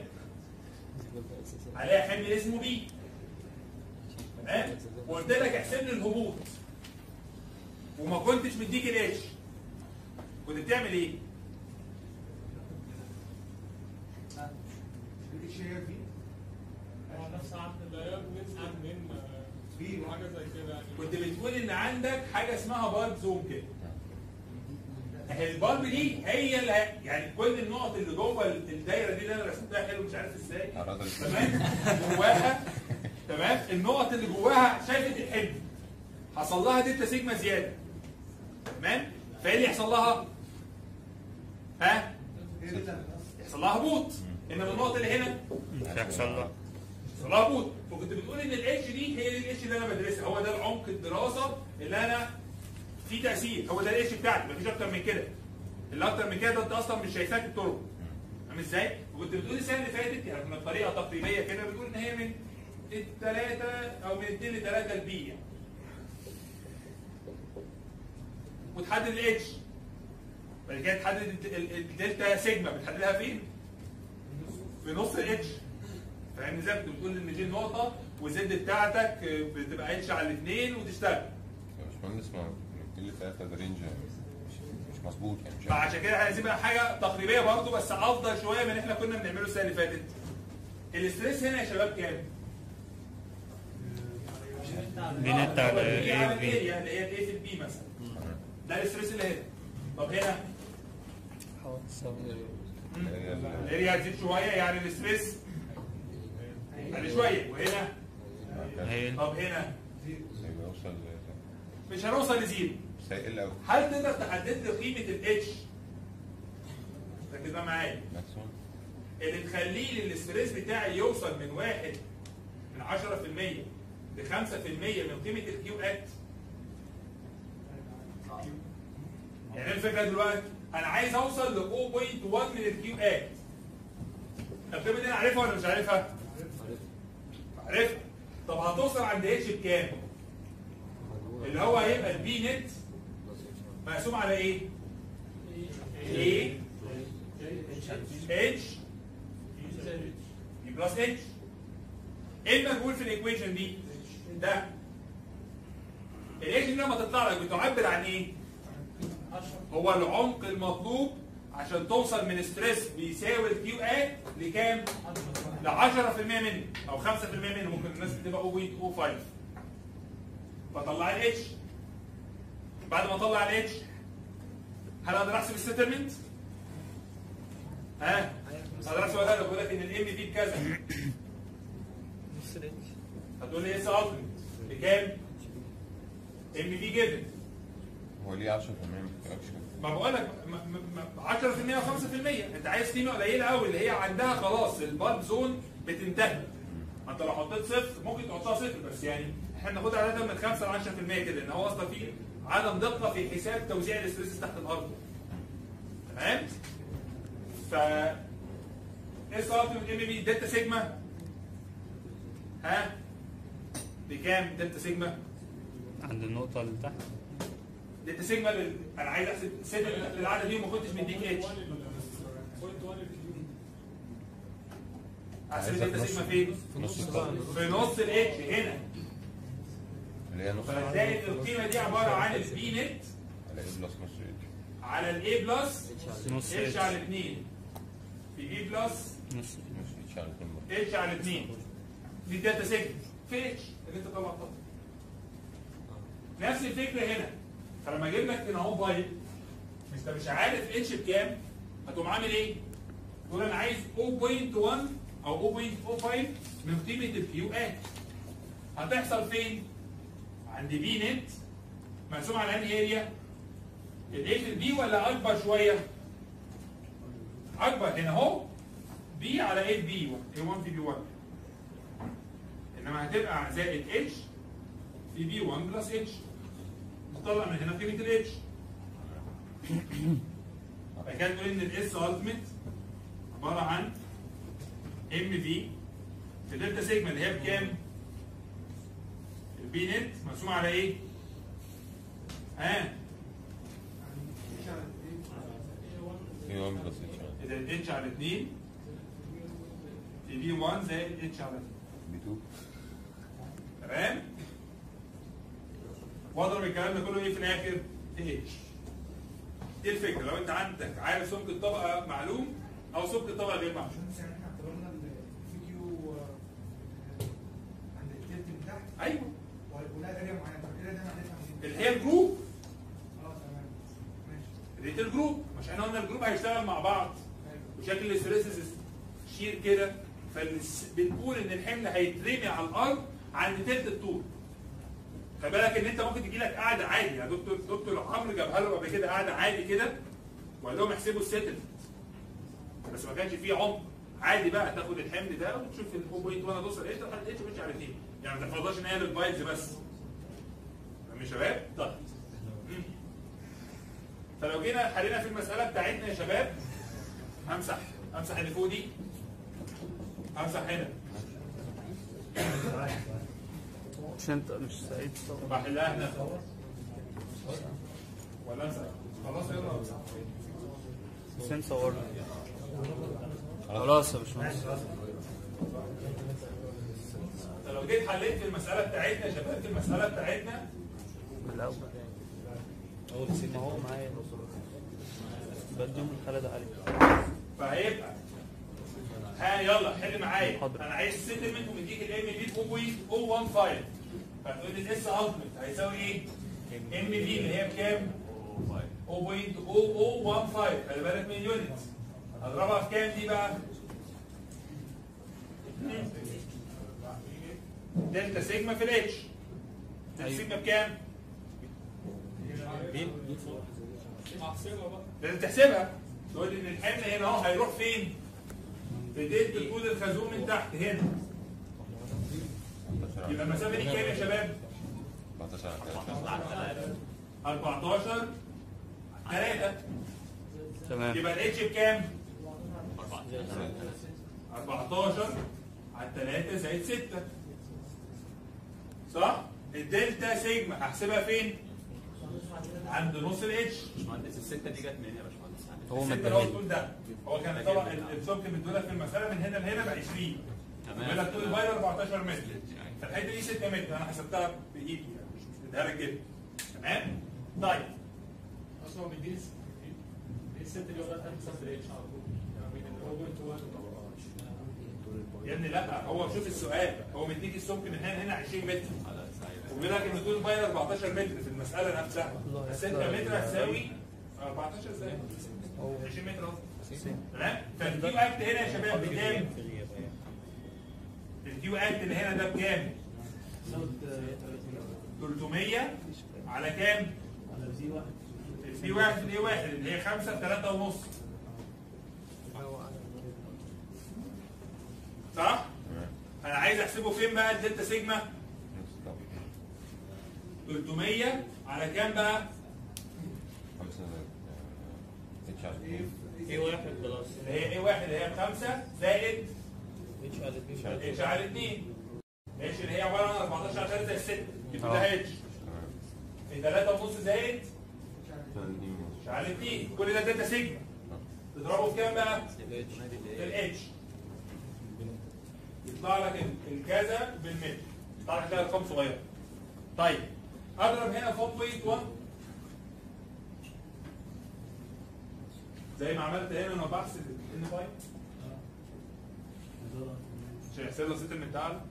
عليها حمل اسمه بي تمام وقلت لك احسب لي الهبوط وما كنتش مديك الاتش كنت بتعمل ايه؟ هو نفس عقد البيان نسحب من آه، حاجه زي كده يعني كنت بتقول ان عندك حاجه اسمها بارب زوم كده اهي البالب دي هي اللي ه- يعني كل النقط اللي جوه الدايره دي اللي انا رسمتها حلو مش عارف ازاي أراد ال- تمام جواها تمام النقط اللي جواها شايفه الحمل حصل لها دلتا سيجما زياده تمام فايه اللي يحصل لها؟ ها؟ يحصل لها هبوط انما النقط اللي هنا مش هيحصل له يحصل لها هبوط فكنت بتقول ان الاتش دي هي دي الاتش اللي انا بدرسها هو ده العمق الدراسه اللي انا في تاثير هو ده الاتش بتاعتي مفيش اكتر من كده اللي اكتر من كده ده انت اصلا مش شايفاه في الطرق فاهم ازاي؟ وكنت بتقول السنه اللي فاتت يعني كنا بطريقه تقريبيه كده بنقول ان هي من الثلاثه او من 2 ل 3 البي يعني وتحدد الاتش بعد كده تحدد الد- ال- الدلتا سيجما بتحددها فين؟ في نص الاتش فاهم ازاي؟ كنت بتقول ان دي النقطه والزد بتاعتك بتبقى اتش على الاثنين وتشتغل يا باشمهندس ما من كل ثلاثة ده رينج مش مش مظبوط يعني مش فعشان كده هنسيبها حاجه تقريبيه برضه بس افضل شويه من اللي احنا كنا بنعمله السنه اللي فاتت. الاستريس هنا يا شباب كام؟ بنت على البي على ايه بي الاريا اللي هي الايه في البي مثلا. ده الاستريس اللي هنا. طب هنا مم. هي ال- الاريا هتزيد شويه يعني الاستريس يعني شويه وهنا هي طب هنا هيبقى يوصل ل- مش هنوصل لزيرو. بس هيقل قوي هل تقدر تحدد لي قيمه الاتش؟ ركز بقى معايا. ماكسيموم اللي تخليه لي الاستريس بتاعي يوصل من واحد من 10% ل 5% من قيمه الكيو ات يعني إيه الفكره دلوقتي انا عايز اوصل ل 0.1 من الكيو ات القيمه دي انا عارفها ولا مش عارفها؟ عارفها طب هتوصل عند اتش بكام؟ اللي هو هيبقى البي نت مقسوم على ايه؟ ايه؟ اتش بلس اتش ايه المجهول في الايكويشن دي؟ ده الاتش دي لما تطلع لك بتعبر عن ايه؟ هو العمق المطلوب عشان توصل من ستريس بيساوي الكيو ات لكام؟ ل 10% منه او 5% منه ممكن الناس تبقى 0.05 فطلع الاتش بعد ما اطلع الاتش هل اقدر احسب السيتلمنت؟ ها؟ اقدر احسب ولا لا؟ بقول لك ان الام دي بكذا هتقول لي اس التمنت بكام؟ ام دي جيفن هو ليه 10% ما بيتكلمش كده ما بقول لك م- م- م- 10% و5% انت عايز قيمه قليله قوي اللي هي عندها خلاص البالب زون بتنتهي انت لو حطيت صفر ممكن تحطها صفر بس يعني احنا بناخدها عاده من 5 ل 10% كده ان هو اصلا في عدم دقه في حساب توزيع الاستريس تحت الارض تمام ف اس ار من ام بي دلتا سيجما ها بكام دلتا سيجما عند النقطة اللي تحت دلتا سيجما لل- انا عايز احسب سيجما للعدد دي وما كنتش مديك اتش بوينت 1 الكيو احسب دلتا سيجما فين؟ نص الطاقة. في نص الاتش هنا اللي هي نص فهتلاقي ان القيمه دي عباره عن البي نت على ايه بلس نص اتش على الاي بلس نص اتش اتش على 2 في بي بلس نص نص اتش على اتنين برضه. اتش على 2 دي داتا سيجما في اتش اللي انت طلعتها نفس الفكره هنا فلما اجيب لك هنا اهو بايب انت مش عارف اتش بكام هتقوم عامل ايه؟ تقول انا عايز 0.1 او 0.05 من قيمه الكيو ات هتحصل فين؟ عند بي نت مقسوم على انهي اريا؟ الايه في البي ولا اكبر شويه؟ اكبر هنا اهو بي على 8 بي 1 A1 في بي 1 انما هتبقى زائد اتش في بي 1 بلس اتش نطلع من هنا قيمه الاتش فكان تقول ان الاس التيميت عباره عن ام في في دلتا سيجما اللي هي بكام؟ البي نت مقسوم على ايه؟ ها؟ في 1 بلس اتش على اذا اتش على 2 في بي 1 زائد اتش على 2 بي 2 تمام واضرب الكلام ده كله ايه في الاخر في اتش دي الفكره لو انت عندك عارف سمك الطبقه معلوم او سمك الطبقه غير معلوم عشان مثلا احنا اعتبرنا الفيديو عند التلت من تحت ايوه ولا اريا معينه فكده ده معناتها اللي هي الجروب اه تمام ماشي ريت الجروب مش احنا قلنا الجروب هيشتغل مع بعض ايوه وشكل الاستريسز شير كده فبنقول ان الحمل هيترمي على الارض عند تلت الطول خلي بالك ان انت ممكن تجي لك قاعده عادي يا دكتور دكتور عمرو جابها له قبل كده قاعده عادي كده وقال لهم احسبوا السيتل بس ما كانش فيه عمق عادي بقى تاخد الحمل ده وتشوف ال 0.1 توصل ايه لحد اتش مش على 2 يعني ما تفرضهاش ان هي للبايتس بس فاهم يا شباب؟ طيب مم. فلو جينا حلينا في المساله بتاعتنا يا شباب همسح همسح اللي فوق دي همسح هنا مش انت مش سعيد طبعا بحلها هنا ولا امسح خلاص يلا بس انت صورنا خلاص يا باشمهندس انت لو جيت حليت في المساله بتاعتنا يا شباب في المساله بتاعتنا من الاول ما هو معايا بديهم الخالد علي فهيبقى ها يلا حل معايا حاضر. انا عايز السيتلمنت ومديك الام بي 0.015 فتقول لي الاس التمت هيساوي ايه؟ ام بي اللي هي بكام؟ 0.0015 خلي بالك من اليونت هضربها في كام دي بقى؟ دلتا سيجما في الاتش دلتا سيجما بكام؟ هحسبها بقى لازم تحسبها تقول لي ان الحمل هنا اهو هيروح فين؟ في دلتا طول الخازوق من تحت هنا 14 يبقى المسافه دي كام يا شباب؟ 14 على 3 14 3 تمام يبقى الاتش بكام؟ 14 على 3 زائد 6 صح؟ الدلتا سيجما هحسبها فين؟ عند نص الاتش باشمهندس السته دي جت منين يا باشمهندس؟ هو الستة اللي مديها هو لي الطول ده هو كان طبعا السمك مدولك في المساله من هنا لهنا ب 20 بيقول لك طول الباير 14 متر فالحته دي 6 متر انا حسبتها بايدي يعني مش مش مديها لك كده تمام؟ طيب اصلا هو بيديني الس- بيديني الست اللي هو ده مسافه الاتش على طول يعني هو بوينت 1 يا ابني لا هو شوف السؤال هو مديك السمك من هنا هنا 20 متر وبيقول لك ان طول الباير 14 متر في المساله نفسها 6 متر هتساوي 14 ازاي؟ 20 متر اهو تمام؟ فالكيو اكت هنا يا شباب بكام؟ الكيو اكت اللي هنا ده بكام؟ 300 على كام؟ الفي واحد في الاي واحد اللي هي 5 3 ونص صح؟ انا عايز احسبه فين بقى الدلتا سيجما؟ نص طب 300 على كام بقى؟ 5 اتش على 2 ايه واحد بلس اللي هي ايه واحد اللي هي 5 زائد اتش على اتش على اتش على 2 اتش اللي هي عباره عن 14 على 3 زائد 6 يبقى ده اتش تمام في 3 ونص زائد مش عارف اتنين كل ده داتا سيجما تضربه في كام بقى؟ في الاتش يطلع لك ال- الكذا بالمتر يطلع لك كده ارقام صغيره طيب اضرب هنا 4.1 زي ما عملت هنا انا بحسب ان باي عشان يحسب لك ست من تعالى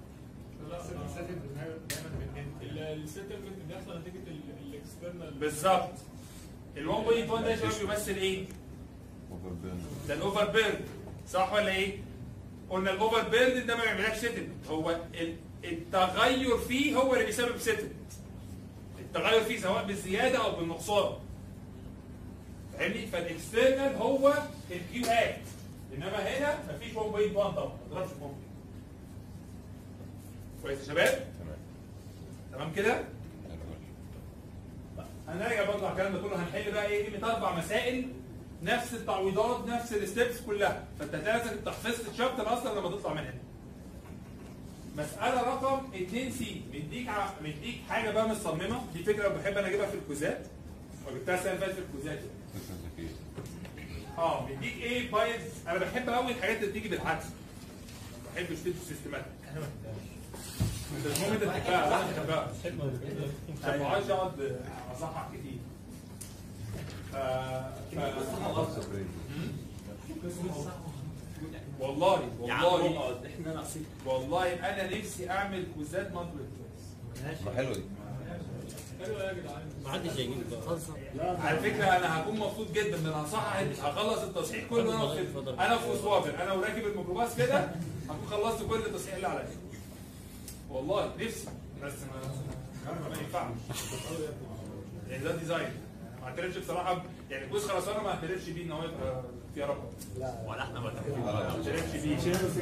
السيتلمنت بيحصل نتيجه الاكسترنال بالظبط ال 1.1 ده يا شباب بيمثل ايه؟ ده الاوفر بيرد صح ولا ايه؟ قلنا الاوفر بيرد ده ما بيعملكش سيتلمنت هو ال- التغير فيه هو اللي بيسبب سيتلمنت التغير فيه سواء بالزياده او بالنقصان فاهمني؟ فالاكسترنال هو الكيو اكت انما هنا مفيش 1.1 طبعا ما تضربش في 1.1 كويس يا شباب؟ تمام تمام كده؟ هنرجع برضه على الكلام ده كله هنحل بقى ايه قيمه اربع مسائل نفس التعويضات نفس الستبس كلها فانت هتلاقي نفسك انت حفظت الشابتر اصلا لما تطلع من هنا مساله رقم 2 سي مديك ع- مديك حاجه بقى مصممه دي فكره بحب انا اجيبها في الكوزات وجبتها السنه اللي فاتت في الكوزات فكرة ذكية اه مديك ايه بايظ انا بحب قوي الحاجات اللي بتيجي بالعكس ما بحبش تدي سيستماتيك انت المهم انت تحبها انا بحبها عشان ما اقعدش اقعد اصحح كتير ف... ف... والله والله احنا ناقصين والله انا نفسي اعمل كوزات مالتيبل تشويس ما حلوة دي حلو يا جدعان ما حدش هيجيب بقى على فكره انا هكون مبسوط جدا ان انا هصحح هخلص التصحيح كله انا في انا في وصوابر انا وراكب الميكروباص كده هكون خلصت كل التصحيح اللي عليا والله نفسي بس ما ما ينفعش يعني ده ديزاين ما اعترفش بصراحه يعني كويس خرسانه ما اعترفش بيه ان هو يبقى فيها رقم ولا احنا ما ما اعترفش بيه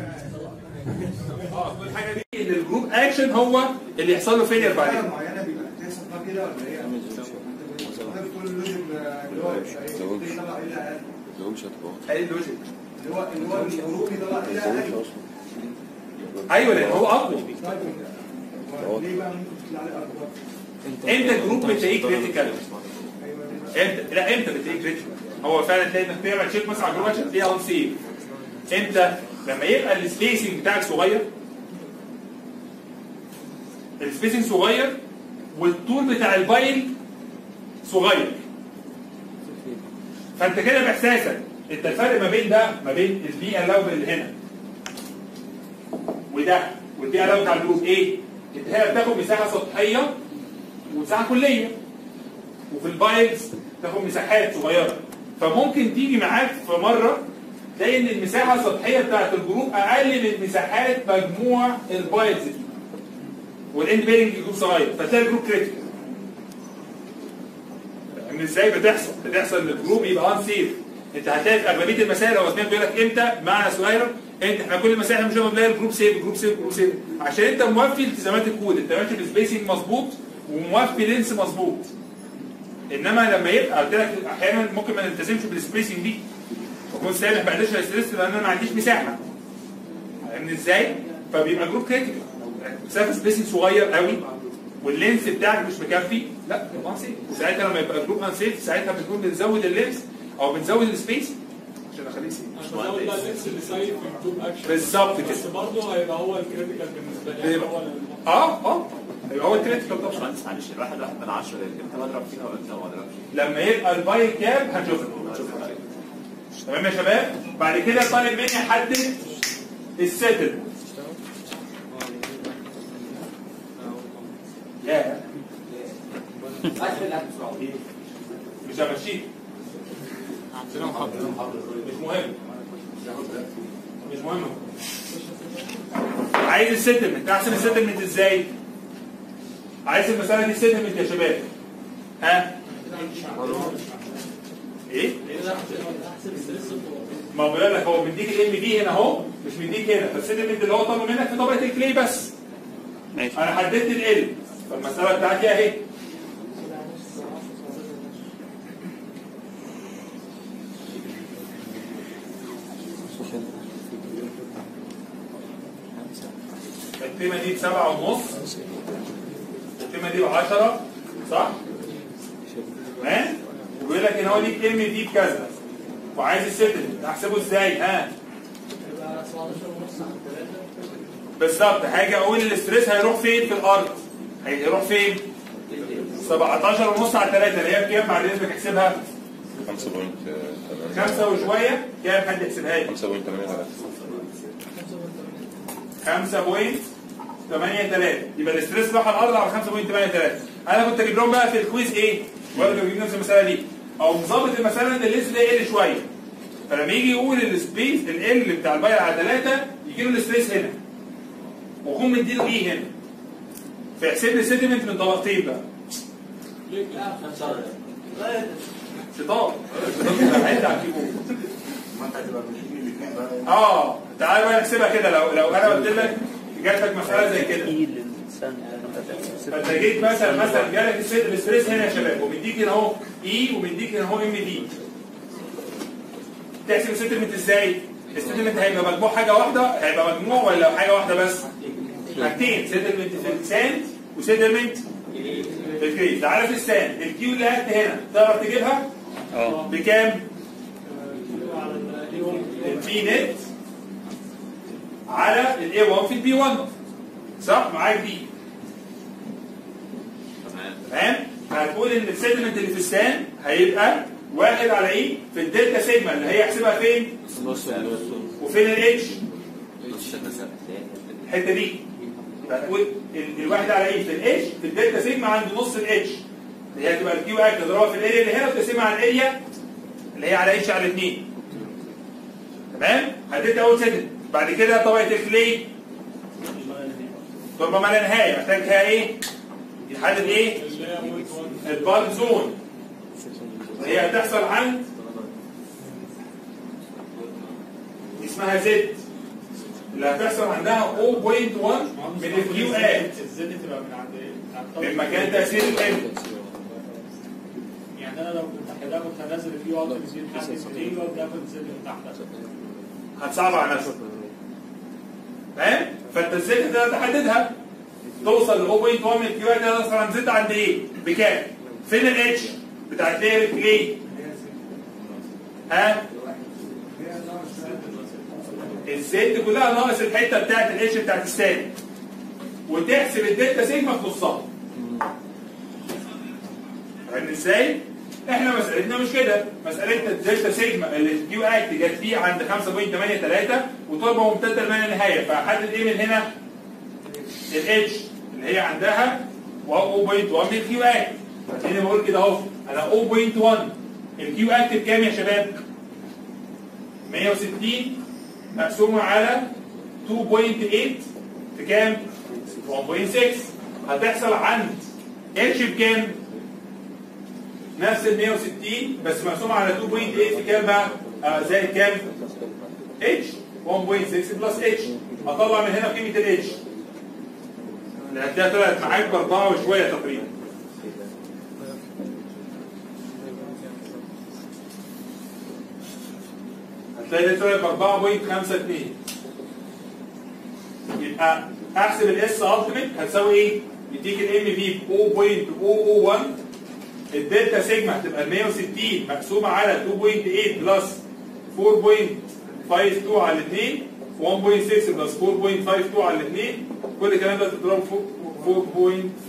اه كل حاجه دي ان الجروب اكشن هو اللي يحصل له فيلير حاجه بعدين معينه بيبقى تحصل بقى كده ولا ايه؟ انت كل اللوجيك اللي هو يطلع ايه اقل ايه اللوجيك اللي هو اللي هو الجروب يطلع ايه اقل ايوه لان هو اقوى طيب ليه بقى ممكن تطلع لي اكبر؟ امتى الجروب بتلاقيه كريتيكال ايوه ليه بقى؟ امتى لا امتى بتلاقيه كريتيكال هو فعلا تلاقي انك بتعمل تشيك مثلا على الجروب عشان تلاقيها اون سيف امتى لما يبقى السبيسنج بتاعك صغير السبيسنج صغير والطول بتاع البايل صغير فانت كده باحساسك انت الفرق ما بين ده ما بين البيئه اللوب اللي هنا وده والبيئه اللوب بتاع الجروب ايه؟ انت هنا بتاخد مساحه سطحيه ومساحه كليه وفي البايلز تاخد مساحات صغيره فممكن تيجي معاك في مره تلاقي ان المساحه السطحيه بتاعت الجروب اقل من مساحات مجموع البايلز دي والاند بيرنج جروب صغير فتلاقي الجروب كريتيكال ان ازاي بتحصل بتحصل ان الجروب يبقى ان سيف انت هتلاقي في اغلبيه المسائل او اسمها بيقول لك امتى معنى صغيره انت احنا كل المسائل مش بنلاقي الجروب سيف جروب سيف جروب سيف عشان انت موفي التزامات الكود انت ماشي بسبيسنج مظبوط وموفي لينس مظبوط انما لما يبقى قلت لك احيانا ممكن ما نلتزمش بالسبيسنج دي واكون سامح ما قدرش استرس لان انا ما عنديش مساحه فاهمني ازاي؟ فبيبقى جروب كريتيكال مسافه سبيسنج صغير قوي واللينس بتاعك مش مكفي لا يبقى انسيف وساعتها لما يبقى جروب انسيف ساعتها بنكون بنزود اللينس او بنزود السبيس عشان اخليه سيف عشان هو ده اللينس اللي سايب في الجروب اكشن بالظبط كده بس برضه هيبقى هو الكريتيكال بالنسبه لي بيبقى- هو ال- اه اه يبقى هو الكريتيكال طبعا باشمهندس معلش الواحد واحد من عشرة امتى بضرب فيها وامتى ما بضربش لما يبقى الباي كاب هنشوفها تمام يا شباب بعد كده طالب مني احدد السيتل يا مش همشيك مش مهم مش مهم عايز السيتلمنت احسب السيتلمنت ازاي؟ عايز المساله دي سيتلمنت يا شباب ها؟ ايه؟ ما هو بيقول لك هو مديك الام دي هنا اهو مش مديك هنا فالسيتلمنت اللي هو طالبه منك في طبقه الكلي بس ماشي انا حددت ال فالمساله بتاعتي اهي القيمه دي بسبعة ونص القيمه دي ب 10 صح؟ تمام؟ لك ان هو ليك ام دي بكذا وعايز السيتلمنت احسبه ازاي ها يبقى 17 ونص على 3 بالظبط هاجي اقول الاستريس هيروح فين في الارض هيروح فين 17 ونص على 3 اللي هي بكام بعد اذنك احسبها 5.8 خمسة وشوية كام حد يحسبها لي 5.8 5.83 يبقى الاستريس راح على الارض على 5.83 انا كنت اجيب لهم بقى في الكويز ايه؟ برضه بجيب نفس المساله دي او مظبط المساله ان الليست ده يقل شويه فلما يجي يقول السبيس ال بتاع الباير على 3 يجي له الاستريس هنا واكون مديله ايه هنا فيحسب لي السيتمنت من طبقتين بقى شيطان عد على الكيبورد ما انت هتبقى ماشيين الاثنين بقى اه تعال بقى نحسبها كده لو لو انا قلت لك جات لك مساله زي كده فانت جيت مثلا مثلا جالك الس- الاستريس هنا يا شباب ومديك هنا اهو اي ومديك هنا اهو ام دي تحسب السيتلمنت ازاي؟ السيتلمنت هيبقى مجموع حاجه واحده هيبقى مجموع ولا حاجه واحده بس؟ حاجتين سيتلمنت في الساند وسيتلمنت في الكريز تعالى في الساند الكيو اللي هات هنا تعرف تجيبها؟ اه بكام؟ على الاي 1 البي نت على الاي 1 في البي 1 صح معاك دي تمام هتقول ان السيجمنت اللي في السان هيبقى واحد على ايه في الدلتا سيجما اللي هي احسبها فين وفين الاتش الحته دي يبقى هتقول ال- الواحد على ايه في الاتش في الدلتا سيجما عند نص الاتش اللي هي تبقى الكيو اكت تضربها في الاريا اللي هنا وتقسمها على الاريا اللي هي على اتش على 2 تمام هتدي اول سيجمنت بعد كده طبقه الكلي تربه ما لا نهايه محتاج فيها ايه؟ يحدد ايه؟ اللي هي بوينت 1 البالك زون هي هتحصل عند اسمها زد اللي هتحصل عندها 0.1 من الكيو ات الزد تبقى من عند ايه؟ من عند من مكان تاثير الام يعني انا لو كنت حدها كنت هنزل فيه واقف يزيد حد يزيد وابدا اخد الزد من تحت هتصعب على نفسك فاهم؟ فانت ازاي تقدر تحددها توصل ل 0.1 من الكيو ات هتحصل عند زد عند ايه؟ بكام؟ فين الاتش بتاعت لير ليه؟ ها؟ الزد كلها ناقص الحته بتاعت الاتش بتاعت السالب وتحسب الدلتا سيجما في نصها فاهم ازاي؟ احنا مسألتنا مش كده مسألتنا الدلتا سيجما اللي الكيو اكت جت فيه عند 5.83 وتربه ممتده لما النهايه فاحدد ايه من هنا؟ الاتش اللي هي عندها 0.1 من الكيو اكت هتلاقيني بقول كده اهو انا 0.1 الكيو اكت بكام يا شباب؟ 160 مقسومه على 2.8 في كام؟ 1.6 هتحصل عند اتش بكام؟ نفس ال 160 بس مقسومه على 2.8 في كام بقى؟ آه زائد كام؟ اتش 1.6 بلس اتش اطلع من هنا قيمه الاتش اللي هتلاقيها طلعت معاك باربعه وشويه تقريبا هتلاقي دي طلعت ب 4.52 يبقى احسب الاس التيميت هتساوي ايه؟ يديك الام في ب 0.001 الدلتا سيجما هتبقى 160 مقسومه على 2.8 بلس 4.52 على 2 1.6 بلس 4.52 على 2 كل الكلام ده تضربه فوق 4.52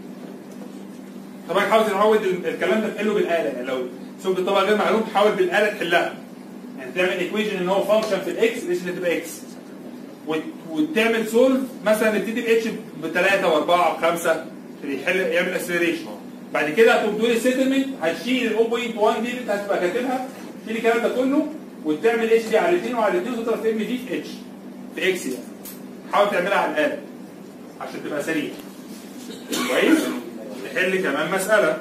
طبعا حاول تعود الكلام ده تحله بالاله يعني لو شفت طبعا غير معلوم حاول بالاله تحلها يعني تعمل ايكويشن ان هو فانكشن في الاكس الاكس اللي تبقى اكس وتعمل سولف مثلا تبتدي باتش بثلاثه واربعه وخمسه يحل يعمل اسيلريشن بعد كده هتقوم تقول السيتلمنت هتشيل ال 0.1 دي اللي انت هتبقى كاتبها تشيل الكلام ده كله وتعمل اتش دي على الاثنين وعلى الاثنين وتضرب في ام دي في اتش في اكس يعني حاول تعملها على الاله عشان تبقى سريع كويس نحل كمان مساله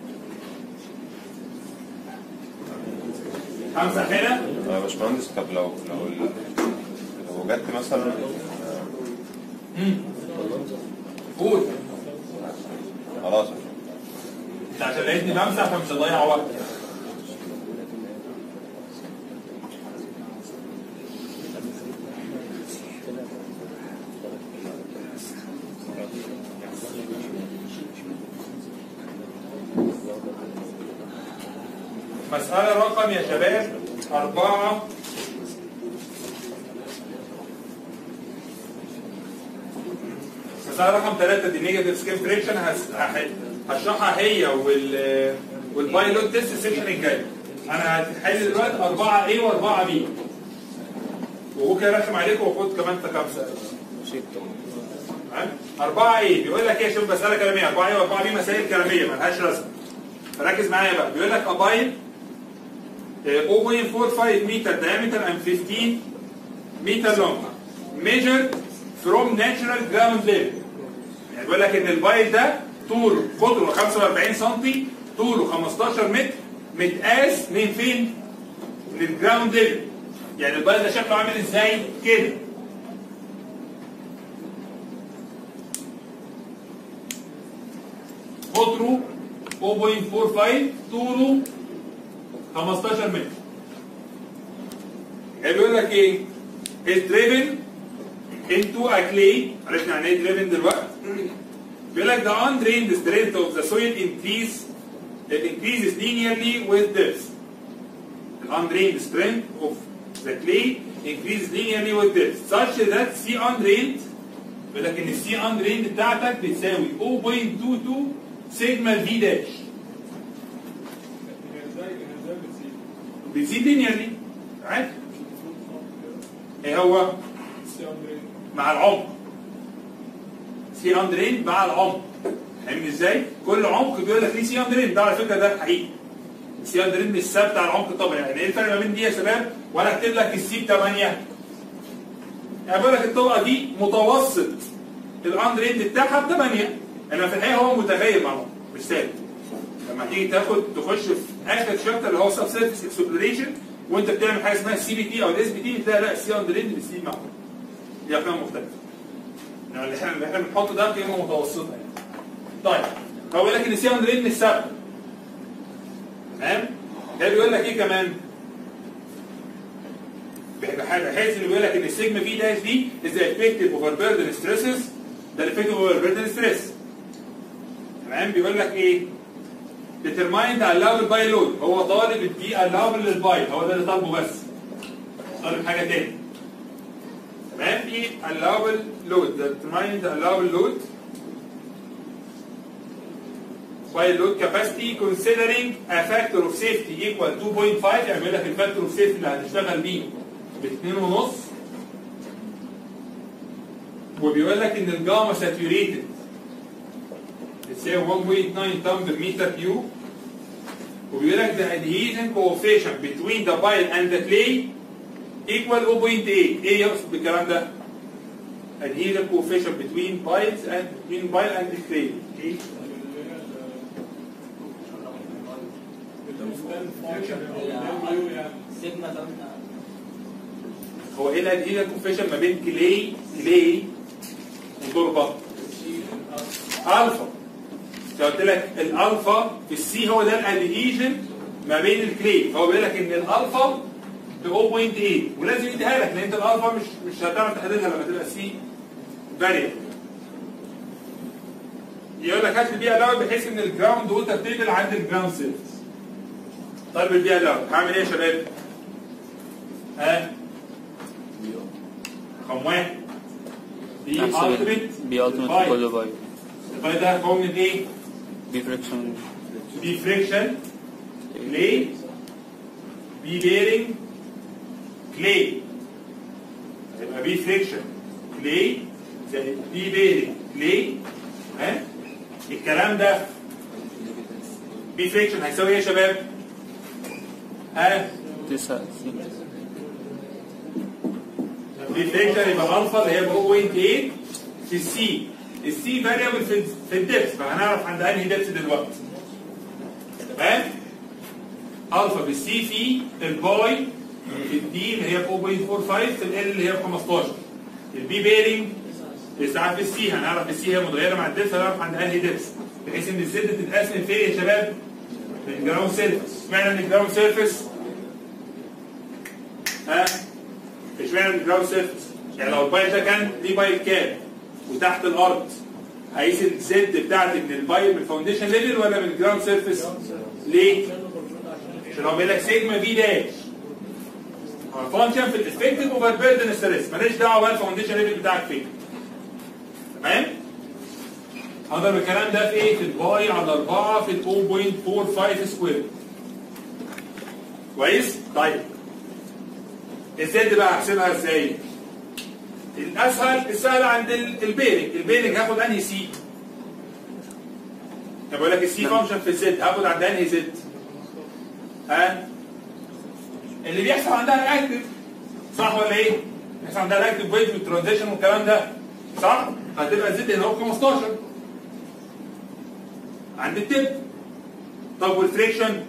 خمسه هنا يا باشمهندس طب لو لو ال- لو جت مثلا آه، قول خلاص انت عشان لقيتني بمسح فمش هضيع وقت مسألة رقم يا شباب أربعة مسألة رقم ثلاثة دي نيجاتيف سكيل فريكشن هشرحها هي وال والبايلوت تيست السيكشن الجاي أنا هحل دلوقتي 4 A و 4 B وهو كده رخم عليكم وخد كمان خمسة تمام 4 A بيقول لك ايه شوف مسألة كلامية 4 A و 4 B مسائل كلامية مالهاش رسم فركز معايا بقى بيقول لك ابايل 0.45 meter diameter and 15 meter long measured from natural ground level يعني بيقول لك ان البايل ده طوله قطره 45 سم طوله 15 متر متقاس من فين؟ من الجراوند ليفل يعني البايل ده شكله عامل ازاي؟ كده قطره 0.45 طوله 15 متر بيقول لك ايه is driven into a clay عرفنا يعني ايه driven دلوقتي بيقول لك the undrained strength of the soil increase it increases linearly with depth the undrained strength of the clay increases linearly with depth such that C undrained بيقول لك ان السي undrained بتاعتك بتساوي 0.22 سيجما في داش ازاي ازاي بتسيب بتزيد لينيرلي عادي ايه هو السيامبرين مع العمق سي اندرين مع العمق فاهمني ازاي؟ كل عمق بيقول لك ليه سي اندرين ده على فكره ده حقيقي السي اندرين مش ثابت على العمق الطبيعي يعني ايه الفرق ما بين دي يا شباب وانا اكتب لك السي ب 8 يعني بقول لك الطبقه دي متوسط الاندرين بتاعها ب 8 انما في الحقيقه هو متغير مع العمق مش ثابت لما تيجي تاخد تخش في اخر شابتر اللي هو سب سيرفيس اكسبلوريشن وانت بتعمل حاجه اسمها السي بي تي او الاس بي تي تلاقي لا السي اندرين بتسيب معاهم دي ارقام مختلفه يعني اللي احنا اللي احنا بنحطه ده قيمه متوسطه يعني طيب هو بيقول لك ان السي اندرين مش ثابت تمام ده بيقول لك ايه كمان بحيث انه بيقول لك ان السيجما في داش دي از افكتيف اوفر بيردن ستريسز ده الافكتيف اوفر بيردن ستريس تمام بيقول لك ايه determine the allowable by load هو طالب الدي allowable للباي هو ده اللي طالبه بس طالب حاجه تاني تمام دي allowable load determine the allowable load by load capacity considering a factor of safety equal 2.5 يعني بيقول لك الفاكتور اوف سيفتي اللي هتشتغل بيه ب 2.5 وبيقول لك ان الجاما ساتوريتد بتساوي 1.9 طن بالمتر كيوب وبيقول لك the adhesion coefficient between the pile and the clay equal 0.8 ايه يقصد بالكلام ده؟ adhesion coefficient between piles and between pile and the clay ايه؟ سيجما تمام هو ايه الادهيشن كوفيشن ما بين كلي كلي وتربه؟ الفا قلت لك الالفا في السي هو ده الادهيشن ما بين الكلي فهو بيقول لك ان الالفا ب 0.8 ولازم يديها لك لان انت الالفا مش مش هتعرف تحددها لما تبقى سي فاريبل يقول لك هات لي بيها الاول بحيث ان الجراوند ووتر تيبل عند الجراوند سيرفيس طالب البيئه الاول هعمل ايه يا شباب؟ ها؟ رقم واحد دي التيميت بي التيميت كله باي الفايل ده هيكون من ايه؟ بي فريكشن بي فريكشن كلي بي بيرنج كلي هيبقى بي فريكشن كلي زائد بي بيرنج كلي ها الكلام ده بي فريكشن هيساوي ايه يا شباب؟ ها تسعة بي فريكشن يبقى الفا اللي هي 0.8 في السي السي فاريبل في في الدبس فهنعرف عند انهي دبس دلوقتي تمام الفا بالسي في الباي في الدي اللي هي 0.45 في ال اللي هي 15 البي بيرنج ساعات في السي هنعرف السي هي متغيره مع الدبس هنعرف عند انهي دبس بحيث ان الزد تتقسم فين يا شباب؟ في الجراوند سيرفيس اشمعنى من الجراوند سيرفيس؟ ها؟ اشمعنى من الجراوند سيرفيس؟ يعني لو البايل ده كان ليه بايل كام وتحت الارض هيقيس الزد بتاعتي من البايل من الفاونديشن ليفل ولا من الجراوند سيرفيس؟ ليه؟ اللي هو بيقول لك سيجما في داش فانكشن في الافكتيف اوفر بيردن ستريس ماليش دعوه بقى الفاونديشن ليفل بتاعك فين تمام اضرب الكلام ده في ايه في الباي على 4 في ال 0.45 سكوير كويس طيب الزد بقى احسبها ازاي الاسهل السهل عند ال- البيرنج البيرنج هاخد انهي سي طب بقول لك السي فانكشن في الزد هاخد عند انهي زد ها اللي بيحصل عندها الاكتف صح ولا ايه؟ بيحصل عندها الاكتف ويف والترانزيشن والكلام ده صح؟ هتبقى الزد هنا هو 15 عند التب طب والفريكشن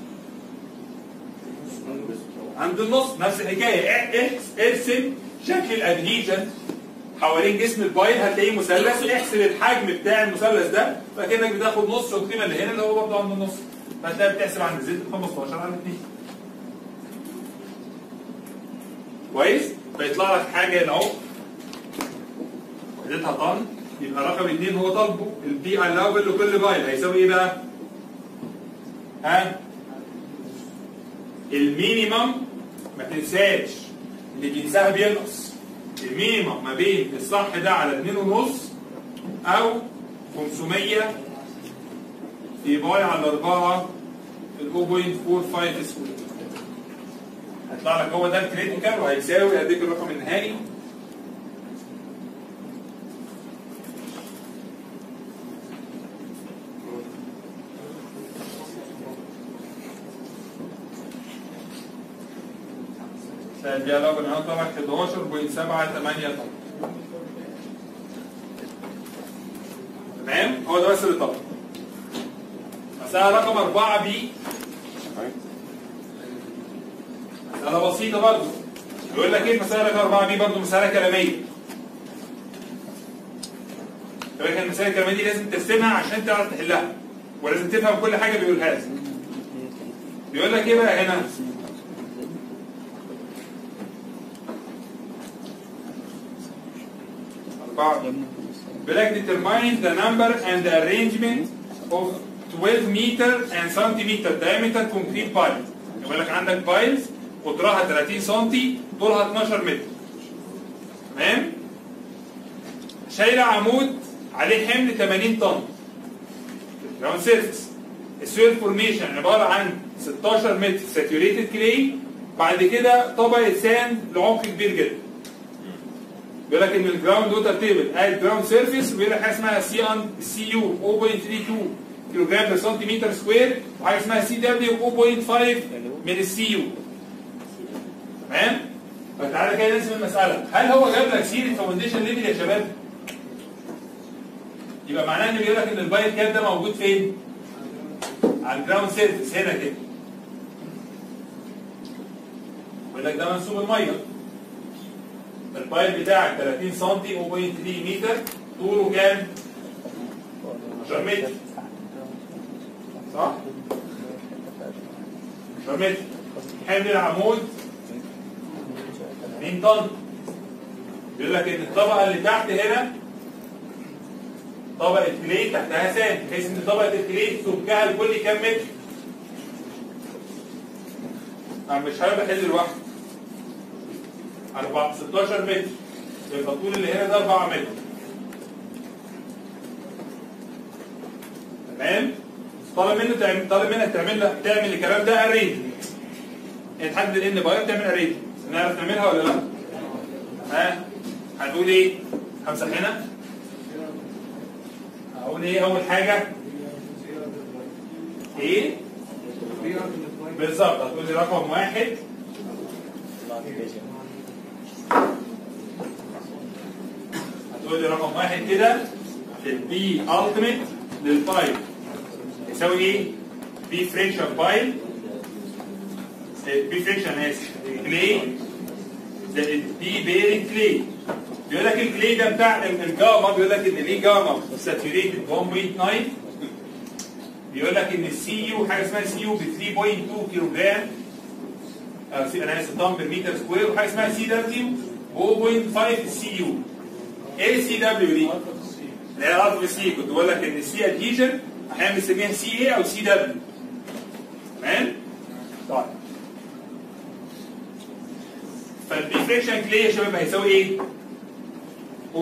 عند النص نفس الحكايه احس- ارسم شكل الادهيجن حوالين جسم البايل هتلاقيه مثلث احسب الحجم بتاع المثلث ده فكانك بتاخد نص القيمه اللي هنا اللي هو برضه عند النص فهتلاقي بتحسب عند الزد 15 على 2 كويس فيطلع لك حاجه هنا اهو وحدتها طن يبقى رقم اثنين هو طالبه البي الاوبل لكل بايل هيساوي ايه بقى؟ ها؟ المينيمم ما تنساش اللي بينساها بينقص المينيمم ما بين الصح ده على 2 ونص او 500 في باي على 4 ال 0.45 سكوير هيطلع لك هو ده الكريتيكال وهيساوي اديك الرقم النهائي سهل لو بنحط طبعا 11.78 طن تمام هو ده بس اللي طبعا مسألة رقم 4 بي مسألة بسيطة برضه يقول لك ايه مسألة رقم 4 بي برضه مسألة كلامية يقول لك المسألة الكلامية دي لازم ترسمها عشان تعرف تحلها ولازم تفهم كل حاجة بيقولها لك بيقول لك ايه بقى هنا أربعة بيقول لك determine the number and the arrangement of 12 meter and centimeter diameter concrete piles يقول لك عندك بايلز قطرها 30 سم طولها 12 متر تمام شايله عمود عليه حمل 80 طن جراوند سيرفيس السويل فورميشن عباره عن 16 متر ساتوريتد كلي بعد كده طبقه ساند لعمق كبير جدا بيقول لك ان الجراوند ووتر تيبل اد جراوند سيرفيس بيقول لك حاجه اسمها سي ان سي يو 0.32 كيلو جرام بير سنتيمتر سكوير وحاجه اسمها سي دبليو 0.5 من السي يو تمام فتعالى كده نرسم المساله هل هو جاب لك سيره فاونديشن ليفل يا شباب؟ يبقى معناه ان بيقول لك ان البايت كاب ده موجود فين؟ على الجراوند سيرفيس هنا كده بيقول لك ده منسوب الميه البايب بتاعك 30 سم 0.3 متر طوله كام؟ 10 متر صح؟ 10 متر حمل العمود 2 طن بيقول لك ان الطبقه اللي تحت هنا طبقه كلي تحتها ساند بحيث ان طبقه الكلي سمكها الكلي كام متر؟ انا مش هقدر احل لوحدي 4 16 متر يبقى الطول اللي هنا ده 4 متر تمام طالب منه تعمل طالب منك تعمل لك تعمل الكلام ده ارينج يعني تحدد الان باير تعمل ارينج نعرف نعملها ولا لا؟ ها هتقول ايه؟ همسح هنا هقول ايه اول حاجه؟ ايه؟ بالظبط هتقول لي رقم واحد هتقول لي رقم واحد كده البي التيميت للبايل يساوي ايه؟ بي فريكشن بايل بي فريكشن اسف كلي زائد بي بيرنج كلي بيقول لك الكلي ده بتاع الجاما بيقول لك ان ليه جاما ساتوريتد 1.9 بيقول لك ان السي يو حاجه اسمها سي يو ب 3.2 كيلو جرام آه، سي- انا اسف طن بر متر سكوير وحاجه اسمها سي دبليو 0.5 السي يو ايه السي دبليو دي؟ اللي هي الارض سي كنت بقول لك ان السي ادهيجن احيانا بنسميها سي اي او سي دبليو تمام؟ فالبي فريكشن كلي يا شباب هيساوي ايه؟ 0.5 3.2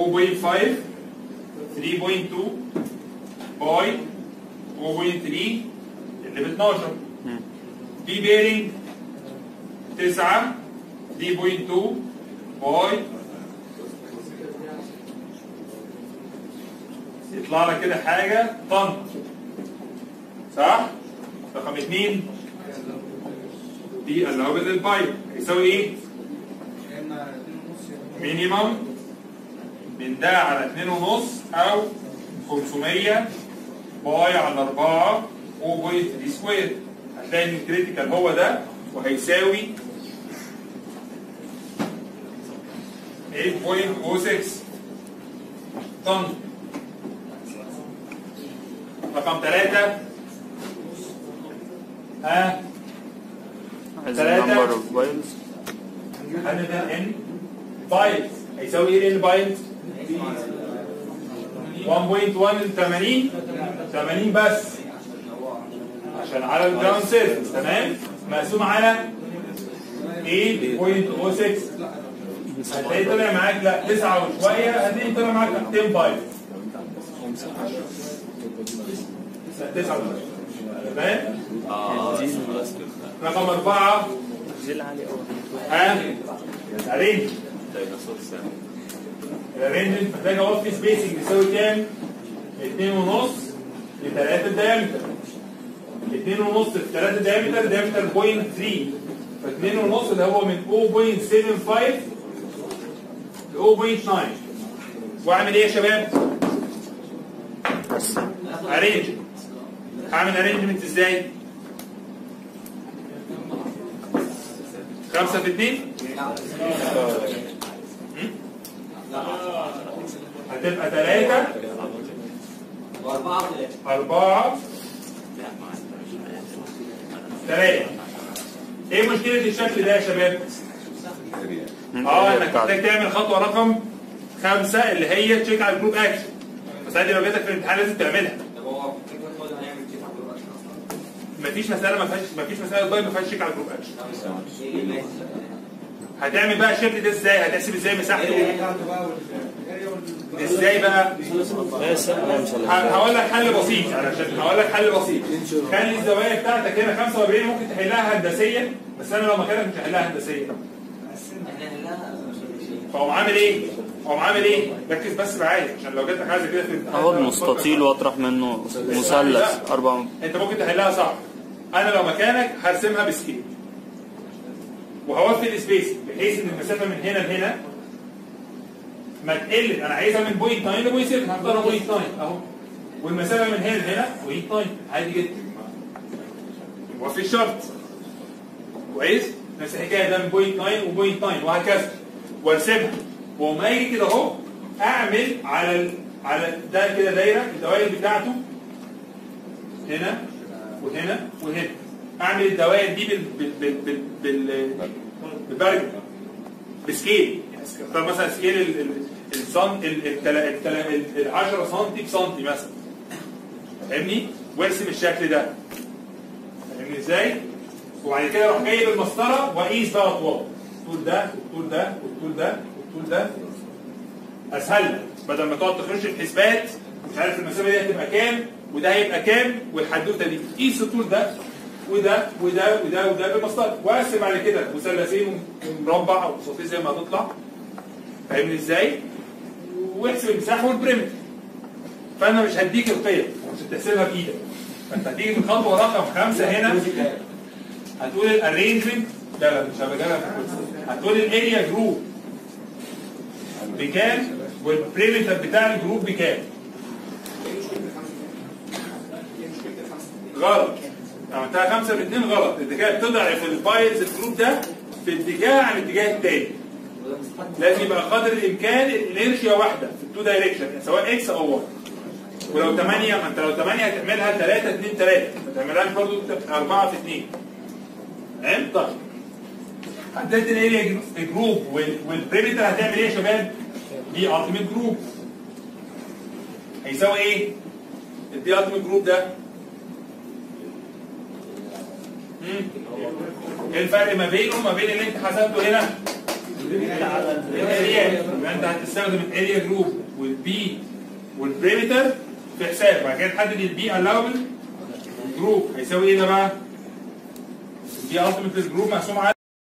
باي 0.3 اللي ب 12 بي بيرنج 9 3.2 باي يطلع لك كده حاجه طن صح؟ رقم اثنين دي اللوبل البايب يساوي ايه؟ مينيمم من ده على 2.5 او 500 باي على 4 0.3 سكوير هتلاقي ان الكريتيكال هو ده وهيساوي 8.06 طن رقم ثلاثة ها As ثلاثة. a number of vials. هل ده ان بايت هيساوي ايه ان بايت 1.1 80 80 بس عشان على الجراوند سيرفيس تمام مقسوم على 8.06 هتلاقي طلع معاك لا 9 وشويه هتلاقي طلع معاك 200 بايت لا 9 وشويه تمام رقم أربعة زي عالي قوي ها ارينج الارينج محتاج اوفي سبيسنج يساوي كام؟ 2 ونص ل 3 دايمتر 2 ونص في 3 دايمتر دايمتر 0.3 ف 2 ونص اللي هو من 0.75 ل 0.9 واعمل ايه يا شباب؟ ارينج هعمل ارينجمنت ازاي؟ خمسة في اتنين هتبقى ثلاثة واربعه وثلاثه أربعة ثلاثة إيه مشكلة الشكل ده يا شباب؟ اه انك محتاج تعمل خطوة رقم خمسة اللي هي تشيك على الجروب اكشن بس دي لو جاتك في الامتحان لازم تعملها طب هو فكره خد هنعمل كده على الوقت اصلا مفيش مسألة ما فيهاش مفيش مسألة ضايع ما فيهاش تشيك على الجروب اكشن ايه اللي هتعمل بقى الشكل ده ازاي؟ هتحسب ازاي مساحته؟ بتاعته بقى والاريا وال- ازاي بقى؟ لا سهلة مش ه- هقول لك حل بسيط علشان هقول لك حل بسيط خلي الزوايا بتاعتك هنا 45 ممكن تحلها هندسيا بس انا لو مكانك مش هحلها هندسيا احنا هنلاقيها فاقوم عامل ايه؟ اقوم عامل ايه؟ ركز بس معايا عشان لو جات لك حاجه كده في الامتحان اخد مستطيل واطرح منه مثلث اربع انت ممكن تحلها صح انا لو مكانك هرسمها بسكيل وهوفي السبيس بحيث ان المسافه من هنا لهنا ما تقل انا عايزها من بوينت 9 لبوينت 7 هختارها بوينت 9 اهو والمسافه من هنا لهنا بوينت 9 عادي جدا وفي الشرط كويس نفس الحكايه ده من بوينت 9 وبوينت 9 وهكذا وارسمها وما يجي كده اهو اعمل على ال... على ده كده دايره الدوائر بتاعته هنا وهنا وهنا اعمل الدوائر دي بال بال بال بال بال بالبرج بسكيل اختار مثلا سكيل ال- ال- السن ال- التلا- التلا- ال- ال 10 سم بسنتي مثلا فاهمني؟ وارسم الشكل ده فاهمني ازاي؟ وبعد كده اروح جايب المسطره واقيس بقى اطوال الطول ده والطول ده والطول ده والطول ده اسهل لك بدل ما تقعد تخش الحسبات مش عارف المسافه دي هتبقى كام وده هيبقى كام والحدوته دي قيس الطول ده وده وده وده وده بالمسطره واقسم بعد كده مثلثين ومربع او مستطيل زي ما هتطلع فاهمني ازاي؟ واحسب المساحه والبريمتر فانا مش هديك القيم عشان تحسبها بايدك فانت هتيجي في الخطوه رقم خمسه هنا هتقول الارينجمنت لا لا مش هبقى جايبها في الكورس. هتقول الاريا جروب بكام والبريمتر بتاع الجروب بكام غلط عملتها خمسة باثنين غلط انت كده بتضعف الفايلز الجروب ده في اتجاه عن الاتجاه التاني لازم يبقى قدر الامكان الانرشيا واحده في التو دايركشن سواء اكس او واي ولو 8 ما انت لو 8 هتعملها 3 2 3 ما تعملهاش برضه 4 في 2 تمام طيب حددت الاريا جروب والبريمتر هتعمل ايه يا شباب؟ دي التيميت جروب هيساوي ايه؟ الدي التيميت جروب ده مم. ايه الفرق ما بينه وما بين اللي انت حسبته هنا؟ الاريات يبقى انت هتستخدم الاريا جروب والبي والبريمتر في حساب بعد كده تحدد البي الاوبل جروب هيساوي ايه ده بقى؟ البي التيميت جروب مقسوم على